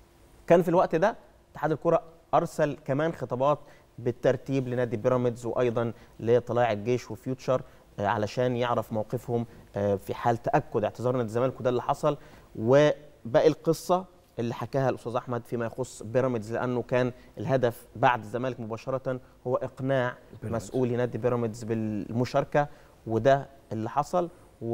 كان في الوقت ده اتحاد الكره ارسل كمان خطابات بالترتيب لنادي بيراميدز وايضا لطلائع الجيش وفيوتشر آه، علشان يعرف موقفهم آه، في حال تاكد اعتذار نادي الزمالك وده اللي حصل وباقي القصه اللي حكاها الاستاذ احمد فيما يخص بيراميدز لانه كان الهدف بعد الزمالك مباشره هو اقناع بيراميدز. مسؤولي نادي بيراميدز بالمشاركه وده اللي حصل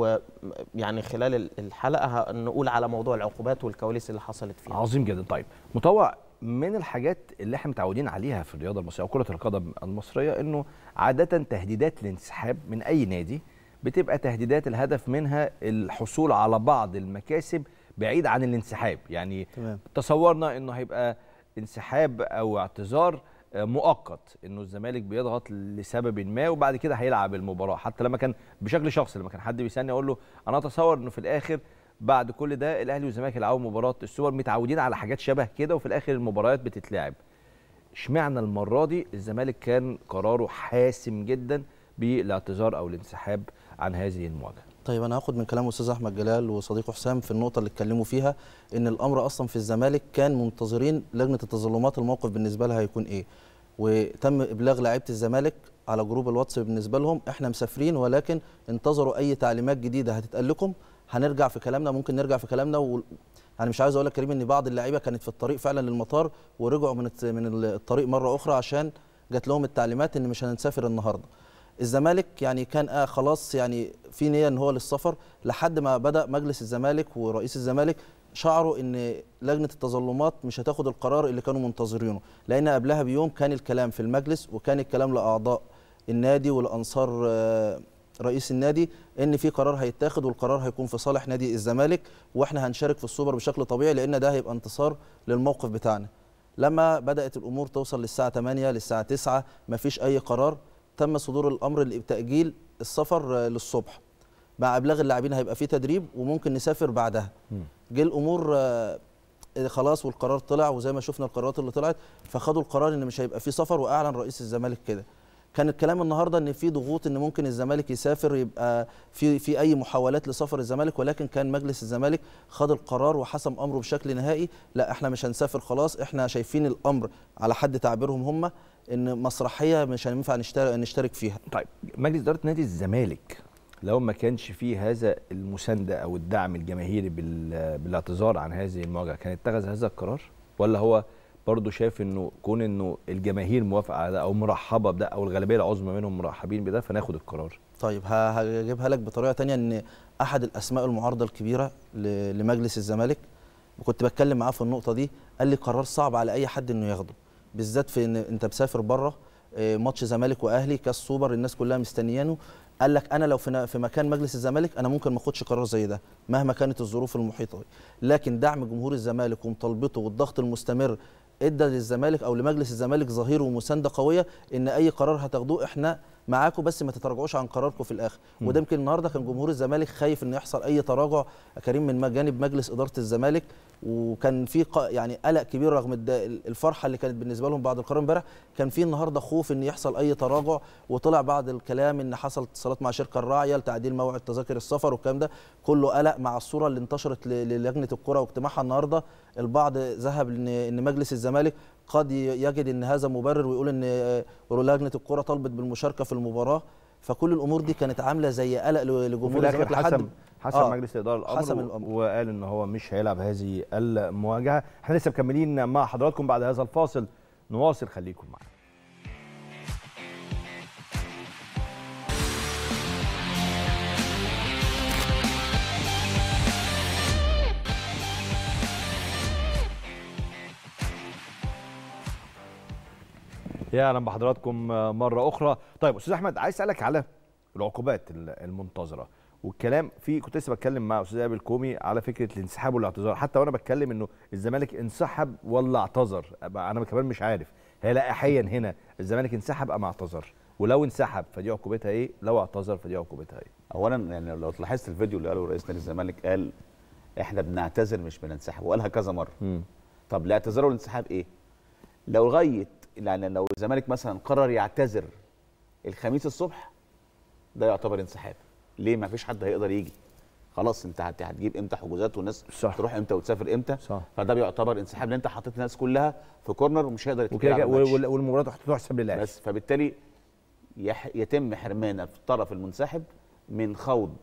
ويعني خلال ال- الحلقه هنقول على موضوع العقوبات والكواليس اللي حصلت فيها عظيم جدا طيب مطوع من الحاجات اللي احنا متعودين عليها في الرياضه المصريه وكره القدم المصريه انه عاده تهديدات الانسحاب من اي نادي بتبقى تهديدات الهدف منها الحصول على بعض المكاسب بعيد عن الانسحاب يعني تمام. تصورنا انه هيبقى انسحاب او اعتذار آه، مؤقت انه الزمالك بيضغط لسبب ما وبعد كده هيلعب المباراه حتى لما كان بشكل شخصي لما كان حد بيسالني اقول له انا اتصور انه في الاخر بعد كل ده الاهلي والزمالك يلعبوا مباراه السوبر متعودين على حاجات شبه كده وفي الاخر المباريات بتتلعب اشمعنى المره دي الزمالك كان قراره حاسم جدا بالاعتذار او الانسحاب عن هذه المواجهه طيب انا هاخد من كلام استاذ احمد جلال وصديقه حسام في النقطه اللي اتكلموا فيها ان الامر اصلا في الزمالك كان منتظرين لجنه التظلمات الموقف بالنسبه لها هيكون ايه وتم ابلاغ لعيبه الزمالك على جروب الواتس بالنسبه لهم احنا مسافرين ولكن انتظروا اي تعليمات جديده هتتقال لكم هنرجع في كلامنا ممكن نرجع في كلامنا و... انا مش عايز اقول لك كريم ان بعض اللعيبه كانت في الطريق فعلا للمطار ورجعوا من الت- من الطريق مره اخرى عشان جات لهم التعليمات ان مش هنسافر النهارده الزمالك يعني كان آه خلاص يعني في نيه ان هو للسفر لحد ما بدا مجلس الزمالك ورئيس الزمالك شعروا ان لجنه التظلمات مش هتاخد القرار اللي كانوا منتظرينه لان قبلها بيوم كان الكلام في المجلس وكان الكلام لاعضاء النادي والانصار آه، رئيس النادي ان في قرار هيتاخد والقرار هيكون في صالح نادي الزمالك واحنا هنشارك في السوبر بشكل طبيعي لان ده هيبقى انتصار للموقف بتاعنا لما بدات الامور توصل للساعه 8 للساعه 9 مفيش اي قرار تم صدور الامر لتاجيل السفر آه، للصبح مع ابلاغ اللاعبين هيبقى في تدريب وممكن نسافر بعدها جه الامور آه، خلاص والقرار طلع وزي ما شفنا القرارات اللي طلعت فخدوا القرار ان مش هيبقى في سفر واعلن رئيس الزمالك كده كان الكلام النهارده ان في ضغوط ان ممكن الزمالك يسافر يبقى في في اي محاولات لسفر الزمالك ولكن كان مجلس الزمالك خد القرار وحسم امره بشكل نهائي لا احنا مش هنسافر خلاص احنا شايفين الامر على حد تعبيرهم هم ان مسرحيه مش هينفع نشترك نشترك فيها طيب مجلس اداره نادي الزمالك لو ما كانش فيه هذا المسانده او الدعم الجماهيري بال- بالاعتذار عن هذه المواجهه كان اتخذ هذا القرار ولا هو برضه شايف انه كون انه الجماهير موافقه على ده او مرحبه بده او الغالبيه العظمى منهم مرحبين بده فناخد القرار طيب ه- هجيبها لك بطريقه تانية ان احد الاسماء المعارضه الكبيره ل- لمجلس الزمالك وكنت بتكلم معاه في النقطه دي قال لي قرار صعب على اي حد انه ياخده بالذات في ان انت مسافر بره آه، ماتش زمالك واهلي كاس سوبر الناس كلها مستنيانه قال لك انا لو في ن- في مكان مجلس الزمالك انا ممكن ما اخدش قرار زي ده مهما كانت الظروف المحيطه بي. لكن دعم جمهور الزمالك ومطالبته والضغط المستمر ادى للزمالك او لمجلس الزمالك ظهير ومسانده قويه ان اي قرار هتاخدوه احنا معاكم بس ما تتراجعوش عن قراركم في الاخر مم. وده يمكن النهارده كان جمهور الزمالك خايف ان يحصل اي تراجع يا كريم من جانب مجلس اداره الزمالك وكان في ق- يعني قلق كبير رغم الد- الفرحه اللي كانت بالنسبه لهم بعد القرار امبارح كان في النهارده خوف ان يحصل اي تراجع وطلع بعد الكلام ان حصل اتصالات مع شركه الراعيه لتعديل موعد تذاكر السفر والكلام ده كله قلق مع الصوره اللي انتشرت ل- للجنه الكره واجتماعها النهارده البعض ذهب ان ان مجلس الزمالك قد ي- يجد ان هذا مبرر ويقول ان آه، لجنه الكره طلبت بالمشاركه في المباراه فكل الامور دي كانت عامله زي قلق ل- وفي لجمهور الاخر الزمالك لحد حسم حسم آه، مجلس الاداره الامر, حسم و- الأمر. وقال ان هو مش هيلعب هذه المواجهه احنا لسه مكملين مع حضراتكم بعد هذا الفاصل نواصل خليكم معنا يا اهلا بحضراتكم مره اخرى طيب استاذ احمد عايز اسالك على العقوبات ال- المنتظره والكلام في كنت لسه بتكلم مع استاذ ابي الكومي على فكره الانسحاب والاعتذار حتى وانا بتكلم انه الزمالك انسحب ولا اعتذر أبقى انا كمان مش عارف هي لائحيا هنا الزمالك انسحب ام اعتذر ولو انسحب فدي عقوبتها ايه لو اعتذر فدي عقوبتها ايه اولا يعني لو لاحظت الفيديو اللي قاله رئيس نادي الزمالك قال احنا بنعتذر مش بننسحب وقالها كذا مره مم. طب الاعتذار والانسحاب ايه لو لغايه يعني لو الزمالك مثلا قرر يعتذر الخميس الصبح ده يعتبر انسحاب ليه ما فيش حد هيقدر يجي خلاص انت هت- هتجيب امتى حجوزات والناس صح. تروح امتى وتسافر امتى صح. فده بيعتبر انسحاب لان انت حطيت الناس كلها في كورنر ومش هيقدر يتكل وكده على كده- الماتش. وال- والمباراه تحسب للاهلي بس فبالتالي يح يتم حرمان الطرف المنسحب من خوض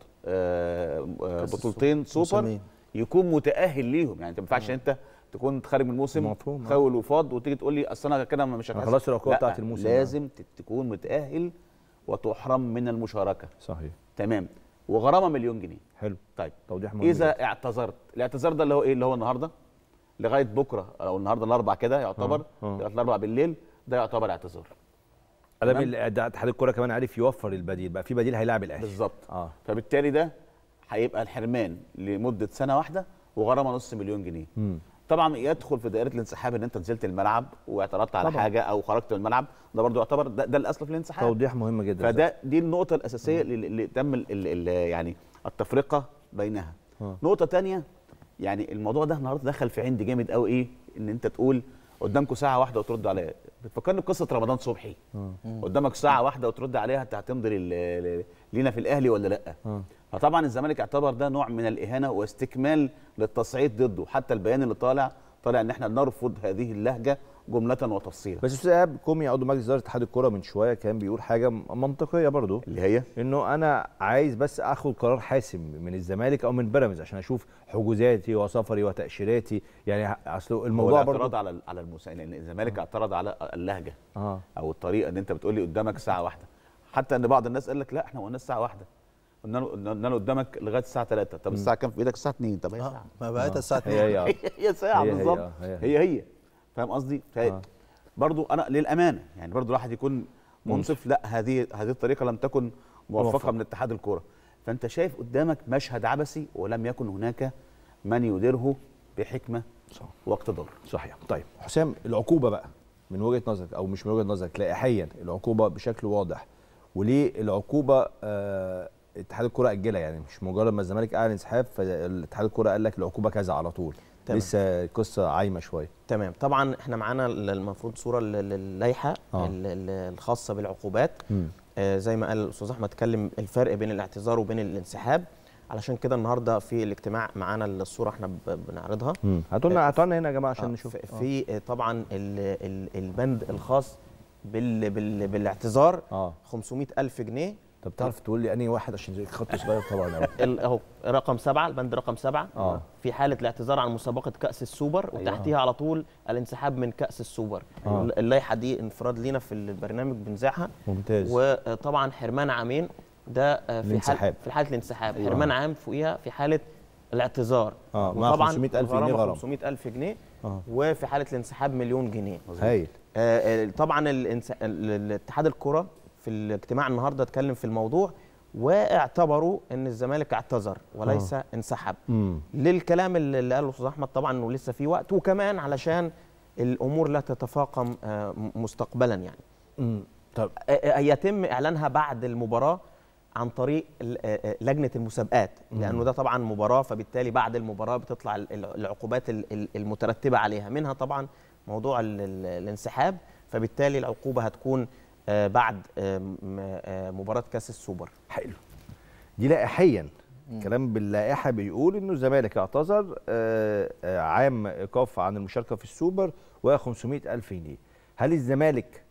آه، آه، كأس بطولتين السوبر. سوبر موسمين. يكون متاهل ليهم يعني انت ما ينفعش انت تكون خارج من الموسم مفهوم، آه. خول وفاض وتيجي تقول لي اصل انا كده مش أنا هتحاسب. خلاص العقوبة لا، بتاعت الموسم، لازم ت- تكون متاهل وتحرم من المشاركه صحيح تمام وغرامه مليون جنيه حلو طيب توضيح مهم اذا جداً. اعتذرت الاعتذار ده اللي هو ايه اللي هو النهارده لغايه بكره او النهارده الاربع كده يعتبر آه، آه. لغايه الاربع بالليل ده يعتبر اعتذار ادام تمام. ال- ده اتحاد الكوره كمان عارف يوفر البديل بقى في بديل هيلاعب الاهلي بالظبط اه فبالتالي ده هيبقى الحرمان لمده سنه واحده وغرامه نص مليون جنيه مم. طبعا يدخل في دائره الانسحاب ان انت نزلت الملعب واعترضت على طبعاً. حاجه او خرجت من الملعب ده برضو يعتبر ده, ده الاصل في الانسحاب توضيح مهم جدا فده دي النقطه الاساسيه اللي, اللي تم ال ال ال يعني التفرقه بينها آه. نقطه تانية يعني الموضوع ده النهارده دخل في عندي جامد قوي ايه ان انت تقول قدامكم ساعه واحده وترد عليا بتفكرني بقصه رمضان صبحي قدامك ساعه واحده وترد عليها انت هتمضي لل- لل- لينا في الاهلي ولا لا آه. فطبعا الزمالك اعتبر ده نوع من الاهانه واستكمال للتصعيد ضده حتى البيان اللي طالع طالع ان احنا نرفض هذه اللهجه جمله وتفصيلا بس استاذ ايهاب كومي عضو مجلس اداره اتحاد الكوره من شويه كان بيقول حاجه م- منطقيه برضو اللي هي انه انا عايز بس اخد قرار حاسم من الزمالك او من بيراميدز عشان اشوف حجوزاتي وسفري وتاشيراتي يعني ه- اصل هو الموضوع الاعتراض برضو على على المسا... لان الزمالك اعترض على اللهجه اه او الطريقه ان انت بتقول لي قدامك ساعه واحده حتى ان بعض الناس قال لك لا احنا قلنا الساعه واحده قلنا له قلنا له قدامك لغايه الساعه 3 طب الساعه كام في ايدك الساعه 2 طب هي آه، ساعه ما بقيت الساعه هي 2 هي هي ساعه هي هي، بالظبط آه، هي هي هي فاهم قصدي آه. برضو انا للامانه يعني برضو الواحد يكون منصف لا هذه هذه الطريقه لم تكن موفقه موفقة. من اتحاد الكوره فانت شايف قدامك مشهد عبثي ولم يكن هناك من يديره بحكمه صح. واقتدار صحيح طيب حسام العقوبه بقى من وجهه نظرك او مش من وجهه نظرك لائحيا العقوبه بشكل واضح وليه العقوبه آه اتحاد الكره اجلها يعني مش مجرد ما الزمالك اعلن انسحاب فاتحاد الكره قال لك العقوبه كذا على طول تمام. لسه قصه عايمه شويه تمام طبعا احنا معانا ال- المفروض صوره لل- للائحه آه. ال- ال- الخاصه بالعقوبات مم. آه زي ما قال الاستاذ احمد اتكلم الفرق بين الاعتذار وبين الانسحاب علشان كده النهارده في الاجتماع معانا الصوره احنا ب- بنعرضها مم. هاتوا لنا آه، هاتوا لنا هنا يا جماعه عشان آه، نشوف في- في آه، طبعا ال ال البند الخاص بال بال بالاعتذار اه 500 ألف جنيه طب تعرف تقول لي انهي واحد عشان خط صغير طبعا أوي. ال- اهو رقم سبعة البند رقم سبعة آه. في حالة الاعتذار عن مسابقة كأس السوبر وتحتيها على طول الانسحاب من كأس السوبر آه. اللائحة دي انفراد لينا في البرنامج بنذاعها ممتاز وطبعا حرمان عامين ده آه، في الانسحاب. حال في حالة الانسحاب حرمان عام فوقيها في حالة الاعتذار آه، مع وطبعا 500,000 جنيه الغرامة غرامة. 500 ألف جنيه آه. وفي حالة الانسحاب مليون جنيه هايل آه، آه، طبعا الانس- ال- ال- الاتحاد الكره في الاجتماع النهارده اتكلم في الموضوع واعتبروا ان الزمالك اعتذر وليس آه. انسحب امم للكلام اللي اللي قاله الاستاذ احمد طبعا انه لسه في وقت وكمان علشان الامور لا تتفاقم آه، م- مستقبلا يعني امم طب آه، آه، يتم اعلانها بعد المباراه عن طريق ال- آه، آه، لجنه المسابقات لانه ده طبعا مباراه فبالتالي بعد المباراه بتطلع ال- ال- العقوبات ال- ال- المترتبه عليها منها طبعا موضوع ال- ال- الانسحاب فبالتالي العقوبه هتكون آه، بعد آه، م- آه، مباراه كاس السوبر حلو دي لائحيا كلام باللائحه بيقول انه الزمالك اعتذر آه، آه، عام ايقاف عن المشاركه في السوبر و500 الف جنيه هل الزمالك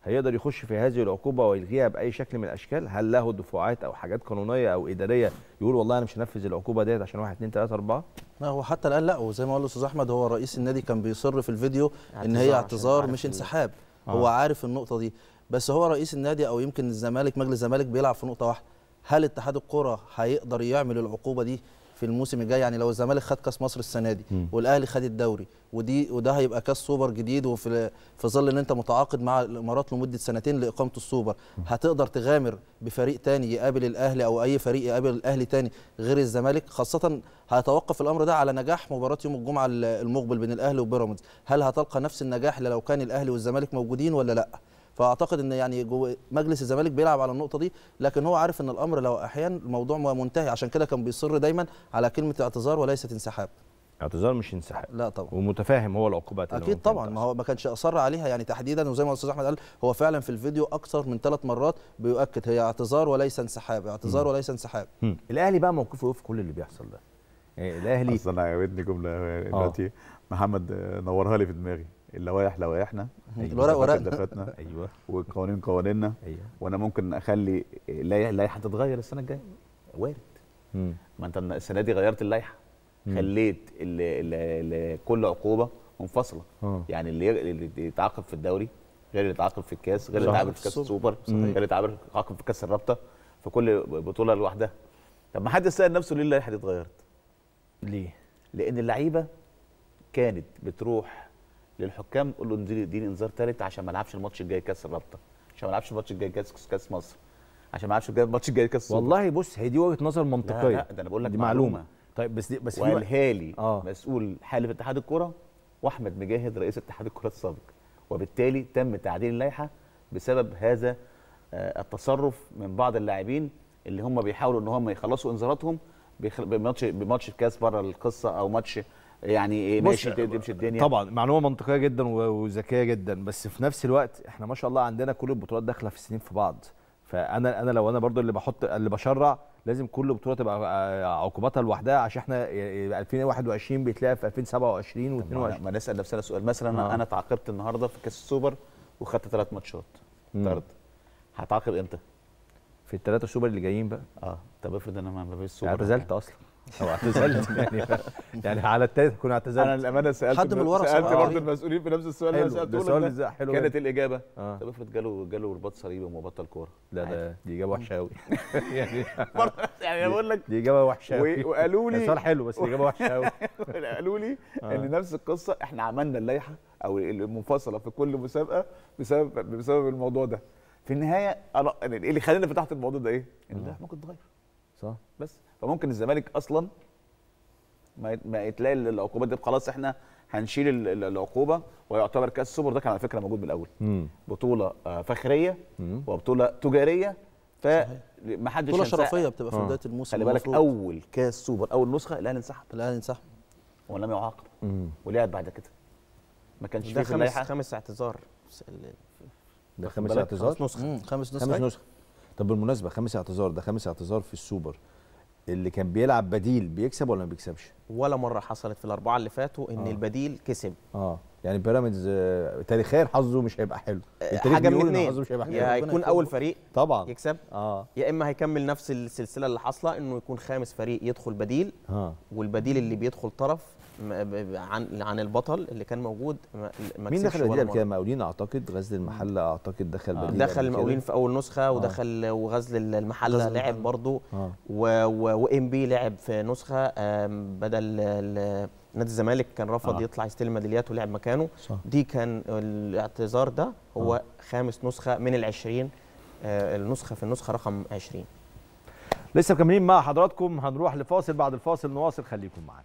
هيقدر يخش في هذه العقوبه ويلغيها باي شكل من الاشكال هل له دفعات او حاجات قانونيه او اداريه يقول والله انا مش هنفذ العقوبه ديت عشان 1 2 3 4 لا هو حتى الان لا وزي ما قال الاستاذ احمد هو رئيس النادي كان بيصر في الفيديو ان هي اعتذار عشان اعتذار عارف مش ال- انسحاب آه. هو عارف النقطه دي بس هو رئيس النادي او يمكن الزمالك مجلس الزمالك بيلعب في نقطه واحده هل اتحاد الكره هيقدر يعمل العقوبه دي في الموسم الجاي يعني لو الزمالك خد كاس مصر السنه دي والاهلي خد الدوري ودي وده هيبقى كاس سوبر جديد وفي في ظل ان انت متعاقد مع الامارات لمده سنتين لاقامه السوبر هتقدر تغامر بفريق تاني يقابل الاهلي او اي فريق يقابل الاهلي تاني غير الزمالك خاصه هيتوقف الامر ده على نجاح مباراه يوم الجمعه المقبل بين الاهلي وبيراميدز هل هتلقى نفس النجاح اللي لو كان الاهلي والزمالك موجودين ولا لا فاعتقد ان يعني جوه مجلس الزمالك بيلعب على النقطه دي لكن هو عارف ان الامر لو احيانا الموضوع منتهي عشان كده كان بيصر دايما على كلمه اعتذار وليست انسحاب اعتذار مش انسحاب لا طبعا ومتفاهم هو العقوبات اللي اكيد ممكن طبعا تحصل. ما هو ما كانش اصر عليها يعني تحديدا وزي ما الاستاذ احمد قال هو فعلا في الفيديو اكثر من ثلاث مرات بيؤكد هي اعتذار وليس انسحاب اعتذار وليس انسحاب مم. الاهلي بقى موقفه ايه في كل اللي بيحصل ده يعني الاهلي اصل انا عجبتني جمله دلوقتي محمد آه، نورها لي في دماغي اللوائح لوائحنا الورق ورقنا. دفاتنا ايوه والقوانين قوانيننا ايوه وانا ممكن اخلي اللائحه اللائحة تتغير السنه الجايه وارد مم. ما انت السنه دي غيرت اللائحه خليت ال ال ال كل عقوبه منفصله آه. يعني اللي اللي يتعاقب في الدوري غير اللي يتعاقب في الكاس غير اللي صح. يتعاقب في كاس السوبر. السوبر غير اللي يتعاقب يتعاقب في كاس الرابطه في كل بطوله لوحدها طب ما حد سال نفسه ليه اللائحه دي اتغيرت ليه؟ لان اللعيبه كانت بتروح للحكام تقول له اديني اديني انذار ثالث عشان ما العبش الماتش الجاي كاس الرابطه عشان ما العبش الماتش الجاي كاس كاس مصر عشان ما العبش الجاي- الماتش الجاي كاس السوبر والله بص هي دي وجهه نظر منطقيه لا ده انا بقول لك دي معلومه, معلومه طيب بس دي بس في وقالها لي آه. مسؤول حالف اتحاد الكره واحمد مجاهد رئيس اتحاد الكره السابق وبالتالي تم تعديل اللائحه بسبب هذا آه، التصرف من بعض اللاعبين اللي هم بيحاولوا ان هم يخلصوا انذاراتهم بيخل- بماتش بماتش الكاس بره القصه او ماتش يعني بص، ماشي تمشي الدنيا طبعا معلومه منطقيه جدا و- وذكيه جدا بس في نفس الوقت احنا ما شاء الله عندنا كل البطولات داخله في السنين في بعض فانا انا لو انا برضو اللي بحط اللي بشرع لازم كل بطوله تبقى آه، عقوباتها لوحدها عشان احنا يبقى 2021 بيتلعب في 2027 ما و22 ما نسال نفسنا سؤال مثلا آه. انا تعاقبت النهارده في كاس السوبر وخدت ثلاث ماتشات طرد هتعاقب امتى؟ في الثلاثه سوبر اللي جايين بقى اه طب افرض انا ما ما فيش سوبر اعتزلت اصلا او اعتزلت يعني يعني على التالت اكون اعتزلت انا للامانه سالت حد من الورثة سالت بقى. برضه المسؤولين في نفس السؤال اللي حلو، انا ده سالته سؤال لك إزاي؟ حلو كانت جدا. الاجابه اه طب افرض جاله جاله رباط صليبي ومبطل كوره لا ده دي اجابه وحشه قوي يعني يعني انا بقول لك دي اجابه وحشه قوي و- وقالوا لي سؤال حلو بس اجابه وحشه قوي قالوا لي ان نفس القصه احنا عملنا اللائحه او المنفصله في كل مسابقه بسبب بسبب الموضوع ده في النهايه انا يعني ايه اللي خلاني فتحت الموضوع ده ايه؟ ان اللائحه ممكن تتغير صح بس فممكن الزمالك اصلا ما ما تلاقي العقوبات دي خلاص احنا هنشيل ال- ال- العقوبه ويعتبر كاس السوبر ده كان على فكره موجود من الاول امم بطوله آه، فخريه مم. وبطوله تجاريه فما حدش بطوله هينساها. شرفيه بتبقى في آه. بدايه الموسم خلي بالك المفروض. اول كاس سوبر اول نسخه الاهلي انسحب الاهلي انسحب ولم يعاقب امم ولعب بعد كده ما كانش ده فيه في خمس اللائحه خمس اعتذار ده خمس بالك؟ اعتذار خمس نسخ مم، خمس نسخ خمس أيوة. نسخ طب بالمناسبه خمس اعتذار ده خمس اعتذار في السوبر اللي كان بيلعب بديل بيكسب ولا ما بيكسبش؟ ولا مره حصلت في الاربعه اللي فاتوا ان آه. البديل كسب اه يعني بيراميدز آه، تاريخيا حظه مش هيبقى حلو التاريخ حاجه من بيقول إن اثنين حظه مش هيبقى حلو يا ربنا هيكون يكرمه. اول فريق طبعا يكسب اه يا اما هيكمل نفس السلسله اللي حاصله انه يكون خامس فريق يدخل بديل اه والبديل اللي بيدخل طرف م- ب- ب- عن عن البطل اللي كان موجود ما ما مين كسبش دخل ولا بديل مرة. كده مقاولين اعتقد غزل المحله اعتقد دخل آه. بديل دخل قبل كده. المقاولين في اول نسخه ودخل وغزل المحله غزل لعب المحلة. برضه اه وام بي لعب في نسخه آم، بدل ال- نادي الزمالك كان رفض آه. يطلع يستلم ميداليات ولعب مكانه صح دي كان الاعتذار ده هو خامس نسخه من العشرين آه، النسخه في النسخه رقم 20 لسه مكملين مع حضراتكم هنروح لفاصل بعد الفاصل نواصل خليكم معانا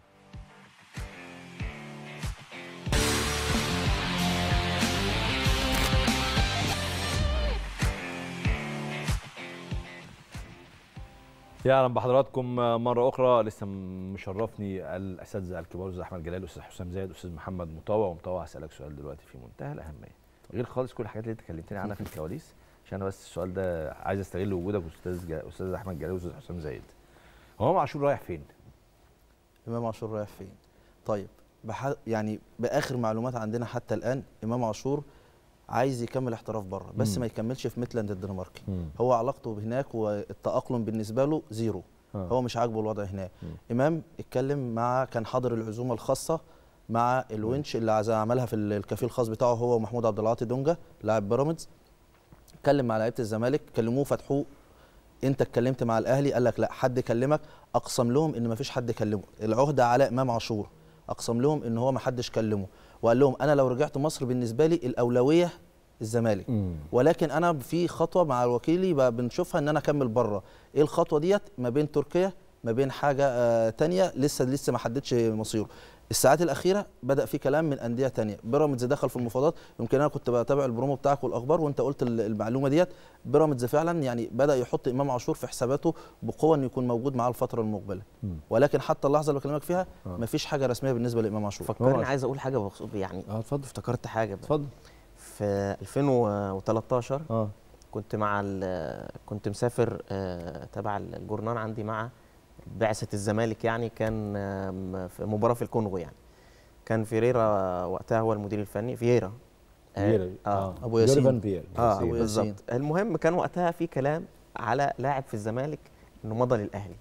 يا اهلا بحضراتكم مره اخرى لسه مشرفني الاساتذه الكبار الاستاذ احمد جلال الاستاذ حسام زايد الاستاذ محمد مطوع ومطوع هسالك سؤال دلوقتي في منتهى الاهميه غير خالص كل الحاجات اللي انت كلمتني عنها في الكواليس عشان انا بس السؤال ده عايز استغل وجودك استاذ جا- استاذ احمد جلال واستاذ حسام زايد هو امام عاشور رايح فين؟ امام عاشور رايح فين طيب بح... يعني باخر معلومات عندنا حتى الان امام عاشور عايز يكمل احتراف بره بس مم. ما يكملش في ميتلاند الدنماركي مم. هو علاقته هناك والتاقلم بالنسبه له زيرو آه. هو مش عاجبه الوضع هناك مم. امام اتكلم مع كان حاضر العزومه الخاصه مع الونش اللي عايز عملها في الكافيه الخاص بتاعه هو ومحمود عبد العاطي دونجا لاعب بيراميدز اتكلم مع لعيبه الزمالك كلموه فتحوه انت اتكلمت مع الاهلي قال لك لا حد كلمك اقسم لهم ان ما فيش حد كلمه العهده على امام عاشور اقسم لهم ان هو ما حدش كلمه وقال لهم انا لو رجعت مصر بالنسبه لي الاولويه الزمالك مم. ولكن انا في خطوه مع وكيلي بقى بنشوفها ان انا اكمل بره ايه الخطوه ديت ما بين تركيا ما بين حاجه آه تانية لسه لسه ما حددش مصيره الساعات الاخيره بدا في كلام من انديه تانية بيراميدز دخل في المفاوضات يمكن انا كنت بتابع البرومو بتاعك والاخبار وانت قلت ال- المعلومه ديت بيراميدز فعلا يعني بدا يحط امام عاشور في حساباته بقوه انه يكون موجود معاه الفتره المقبله مم. ولكن حتى اللحظه اللي بكلمك فيها آه. ما فيش حاجه رسميه بالنسبه لامام عاشور فكرني عايز اقول حاجه بخصوص يعني اه اتفضل افتكرت حاجه بقى. اتفضل في 2013 اه كنت مع ال- كنت مسافر آه، تبع الجورنان عندي مع بعثة الزمالك يعني كان آم، في مباراة في الكونغو يعني كان فيريرا وقتها هو المدير الفني فييرا آه، فييرا اه أبو ياسين. جورفان بيير اه أبو بالظبط ياسين. المهم كان وقتها في كلام على لاعب في الزمالك انه مضى للاهلي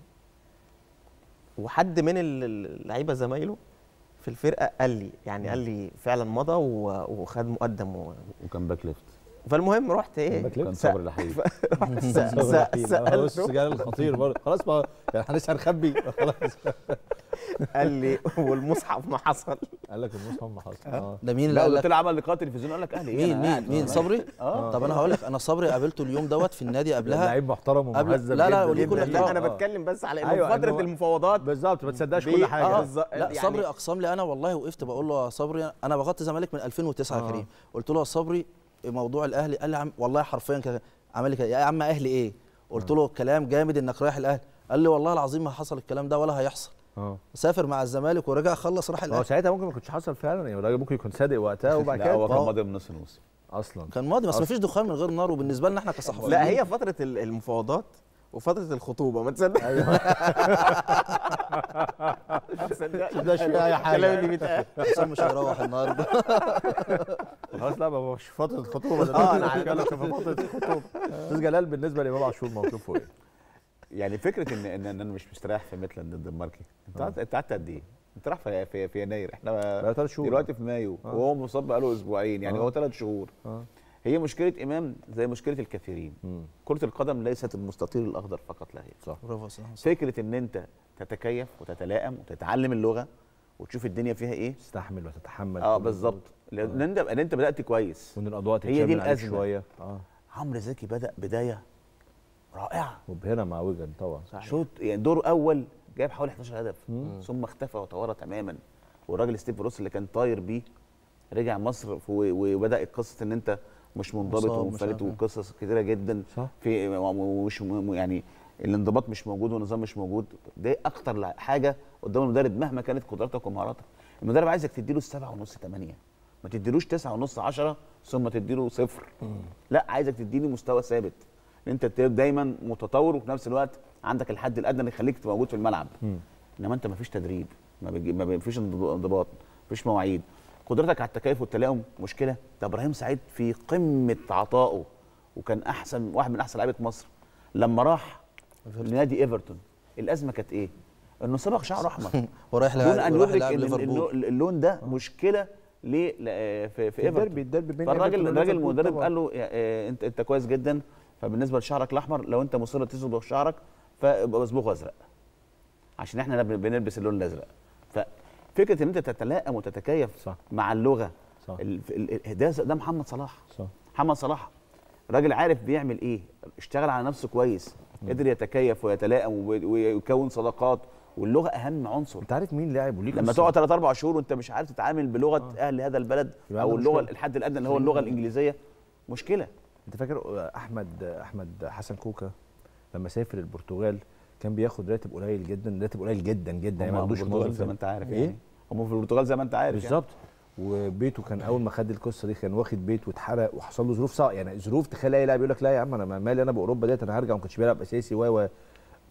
وحد من ال- اللعيبه زمايله في الفرقه قال لي يعني قال لي فعلا مضى و- وخد مقدم و... وكان باك ليفت فالمهم رحت ايه باك ليفت؟ كان سأ- صبري الحقيقي رحت سأ- سأ- سألته سالته السجال الخطير برضه خلاص ما يعني احنا لسه هنخبي خلاص قال لي والمصحف ما حصل قال لك المصحف ما حصل اه ده مين اللي لا قال قلت لك له عمل لقاء تلفزيوني قال لك اهلي ايه مين أنا قاعد مين مين والله. صبري اه طب انا هقول لك انا صبري قابلته اليوم دوت في النادي قبلها لعيب محترم قبل- ومهذب لا، لا، جدا وليه جدا. كل لا احترام. انا آه. بتكلم بس على انه أيوة، في فتره إنه- المفاوضات بالظبط ما تصدقش بي- كل حاجه آه، آه. بالظبط. لا يعني- صبري اقسم لي انا والله وقفت بقول له يا صبري انا بغطي زمالك من 2009 يا آه. كريم قلت له يا صبري موضوع الاهلي قال لي عم والله حرفيا كده عمل لي كده يا عم اهلي ايه قلت له كلام جامد انك رايح الاهلي قال لي والله العظيم ما حصل الكلام ده ولا هيحصل اه سافر مع الزمالك ورجع خلص راح هو الاهلي ساعتها ممكن ما كنتش حصل فعلا يعني الراجل ممكن يكون صادق وقتها وبعد لا كده هو كان آه. ماضي من نص الموسم اصلا كان ماضي بس ما فيش دخان من غير نار وبالنسبه لنا احنا كصحفيين لا هي فتره ال- المفاوضات وفتره الخطوبه ما تصدق ما تصدقش ده شوية أي حاجة. الكلام اللي بيتقال حسام مش هيروح النهارده خلاص لا ما مش فتره خطوبه ده آه، أنا عارف. بتكلم في فتره الخطوبه استاذ جلال بالنسبه لامام عاشور موقفه ايه؟ يعني فكره ان ان إن انا مش مستريح في ميتلاند الدنماركي انت قعدت انت قعدت قد ايه؟ انت رايح في, في, في يناير احنا بقى ثلاث شهور دلوقتي في مايو آه. وهو مصاب بقاله اسبوعين يعني آه. هو ثلاث شهور اه هي مشكله امام زي مشكله الكثيرين مم. كره القدم ليست المستطيل الاخضر فقط لا غير صح برافو يا أستاذ حسن. فكره ان انت تتكيف وتتلائم وتتعلم اللغه وتشوف الدنيا فيها ايه تستحمل وتتحمل اه كل بالظبط لان انت لان انت بدات كويس وان الاضواء هي دي تتشال من عليك الأزمة. شويه اه عمرو زكي بدا بدايه رائعه مبهره مع ويجن طبعا شوط يعني دور اول جايب حوالي 11 هدف مم. ثم اختفى وتوارى تماما والراجل ستيف روس اللي كان طاير بيه رجع مصر ف- و- وبدا قصه ان انت مش منضبط مصاب، مش ومنفلت عارف إيه. وقصص كتيره جدا صح في ومش م- يعني الانضباط مش موجود والنظام مش موجود ده اكتر لا- حاجه قدام المدرب مهما كانت قدراتك ومهاراتك المدرب عايزك تديله السبعة ونص ثمانية ما تديلوش تسعة ونص عشرة ثم تديله صفر لا عايزك تديني مستوى ثابت ان انت تبقى دايما متطور وفي نفس الوقت عندك الحد الادنى اللي يخليك تبقى موجود في الملعب مم. انما انت ما فيش تدريب ما, بيجي ما فيش انضباط ما فيش مواعيد قدرتك على التكيف والتلاؤم مشكله ده ابراهيم سعيد في قمه عطائه وكان احسن واحد من احسن لعيبه مصر لما راح لنادي ايفرتون الازمه كانت ايه؟ انه صبغ شعره احمر ورايح دون ان ورايح يدرك لاعب ان ليفربول اللون- اللون ده مشكله ليه ل- في في ايفرتون الدربي الدربي بين فالراجل إيفرتون الراجل وليفربول المدرب طبعاً. قال له يا- آه، انت انت كويس جدا فبالنسبه لشعرك الاحمر لو انت مصر تصبغ شعرك فابقى مصبوغ ازرق عشان احنا بن- بنلبس اللون الازرق ففكره ان انت تتلائم وتتكيف صح مع اللغه صح ال- ال- ال- ده ده محمد صلاح صح محمد صلاح راجل عارف بيعمل ايه اشتغل على نفسه كويس قدر يتكيف ويتلائم وب- ويكون صداقات واللغه اهم عنصر انت عارف مين لاعب وليه لما قصة؟ تقعد ثلاث اربع شهور وانت مش عارف تتعامل بلغه اهل هذا البلد يبقى او عندك اللغه مشكلة. الحد الادنى اللي هو اللغه الانجليزيه مشكله انت فاكر احمد احمد حسن كوكا لما سافر البرتغال كان بياخد راتب قليل جدا راتب قليل جدا جدا يعني ما هم عندوش في البرتغال موظف زي ما انت عارف ايه؟ يعني هم في البرتغال زي ما انت عارف بالظبط وبيته كان اول ما خد القصه دي كان واخد بيت واتحرق وحصل له ظروف صعبه يعني ظروف تخيل اي لاعب يقول لك لا يا عم انا مالي انا باوروبا ديت انا هرجع ما كنتش بيلعب اساسي و و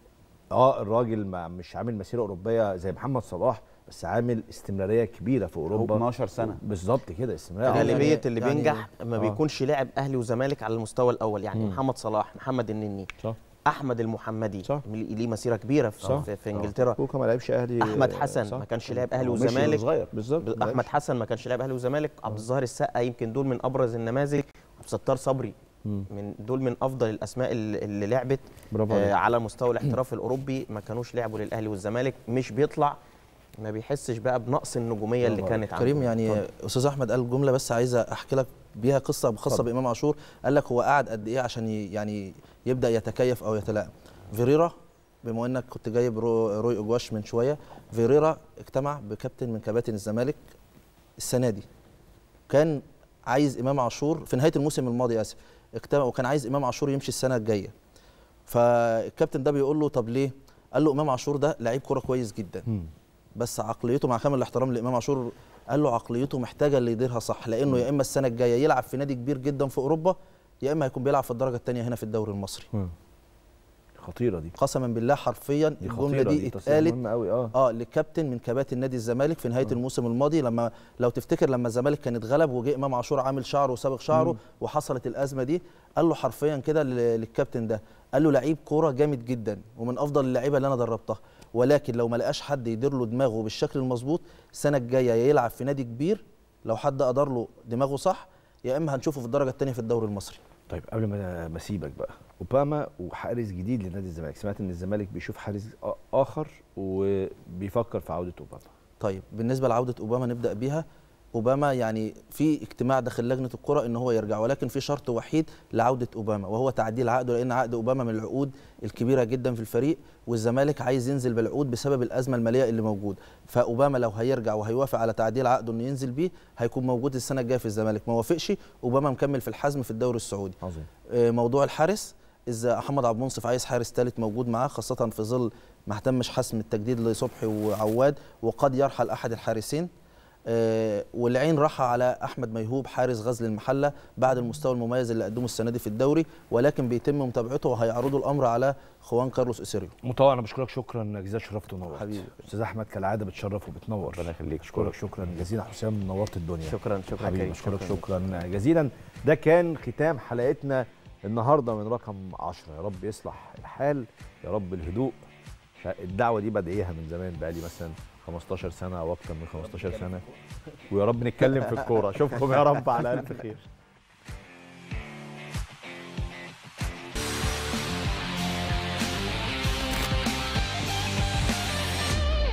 اه الراجل ما مش عامل مسيره اوروبيه زي محمد صلاح بس عامل استمراريه كبيره في اوروبا 12 سنة. بالظبط كده استمراريه غالبيه يعني- اللي يعني- بينجح ما آه. بيكونش لاعب اهلي وزمالك على المستوى الاول يعني مم. محمد صلاح محمد النني صح احمد المحمدي صح. ليه مسيره كبيره في, صح. في, في انجلترا كوكا ما لعبش اهلي احمد حسن صح. ما كانش لاعب اهلي ومشي وزمالك صغير بالظبط ما احمد لعبش. حسن ما كانش لاعب اهلي وزمالك عبد الظاهر السقا يمكن دول من ابرز النماذج عبد الستار صبري مم. من دول من افضل الاسماء اللي اللي لعبت برافو آه عليك. على مستوى الاحتراف الاوروبي ما كانوش لعبوا للاهلي والزمالك مش بيطلع ما بيحسش بقى بنقص النجوميه اللي برافو كانت عنده كريم يعني استاذ احمد قال جمله بس عايز احكي لك بيها قصه خاصه اتفضل. بامام عاشور قال لك هو قعد قد ايه عشان ي- يعني يبدا يتكيف او يتلائم فيريرا بما انك كنت جايب رو- روي اوجواش من شويه فيريرا اجتمع بكابتن من كباتن الزمالك السنه دي كان عايز امام عاشور في نهايه الموسم الماضي اسف اجتمع وكان عايز امام عاشور يمشي السنه الجايه فالكابتن ده بيقول له طب ليه قال له امام عاشور ده لعيب كوره كويس جدا مم. بس عقليته مع كامل الاحترام لامام عاشور قال له عقليته محتاجه اللي يديرها صح لانه يا اما السنه الجايه يلعب في نادي كبير جدا في اوروبا يا اما هيكون بيلعب في الدرجه الثانيه هنا في الدوري المصري مم. خطيره دي قسما بالله حرفيا دي الجمله خطيره دي دي تصريح اتقالت مهم قوي اه اه لكابتن من كباتن نادي الزمالك في نهايه الموسم الماضي لما لو تفتكر لما الزمالك كان اتغلب وجه امام عاشور عامل شعره وسابق شعره وحصلت الازمه دي قال له حرفيا كده لل- للكابتن ده قال له لعيب كوره جامد جدا ومن افضل اللعيبه اللي انا دربتها ولكن لو ما لقاش حد يدير له دماغه بالشكل المظبوط السنه الجايه يا يلعب في نادي كبير لو حد ادار له دماغه صح يا اما هنشوفه في الدرجه الثانيه في الدوري المصري طيب قبل ما ما اسيبك بقى اوباما وحارس جديد لنادي الزمالك سمعت ان الزمالك بيشوف حارس آ- اخر وبيفكر في عوده اوباما طيب بالنسبه لعوده اوباما نبدا بيها اوباما يعني في اجتماع داخل لجنه الكره ان هو يرجع ولكن في شرط وحيد لعوده اوباما وهو تعديل عقده لان عقد اوباما من العقود الكبيره جدا في الفريق والزمالك عايز ينزل بالعقود بسبب الازمه الماليه اللي موجوده فاوباما لو هيرجع وهيوافق على تعديل عقده انه ينزل بيه هيكون موجود السنه الجايه في الزمالك ما وافقش اوباما مكمل في الحزم في الدوري السعودي عظيم آه، موضوع الحارس اذا محمد عبد المنصف عايز حارس ثالث موجود معاه خاصه في ظل ما اهتمش حسم التجديد لصبحي وعواد وقد يرحل احد الحارسين آه، والعين راح على احمد ميهوب حارس غزل المحله بعد المستوى المميز اللي قدمه السنه دي في الدوري ولكن بيتم متابعته وهيعرضوا الامر على خوان كارلوس اسيريو مطوع انا بشكرك شكرا جزيلا شرفت ونورت حبيبي. استاذ احمد كالعاده بتشرف وبتنور ربنا يخليك اشكرك شكرا جزيلا حسام نورت الدنيا شكرا شكرا حبيبي كريم اشكرك شكرا جزيلا ده كان ختام حلقتنا النهارده من رقم 10 يا رب يصلح الحال يا رب الهدوء شا- الدعوه دي بدعيها من زمان بقالي مثلا 15 سنه او اكتر من 15 سنه ويا رب نتكلم في الكوره اشوفكم يا رب على الف خير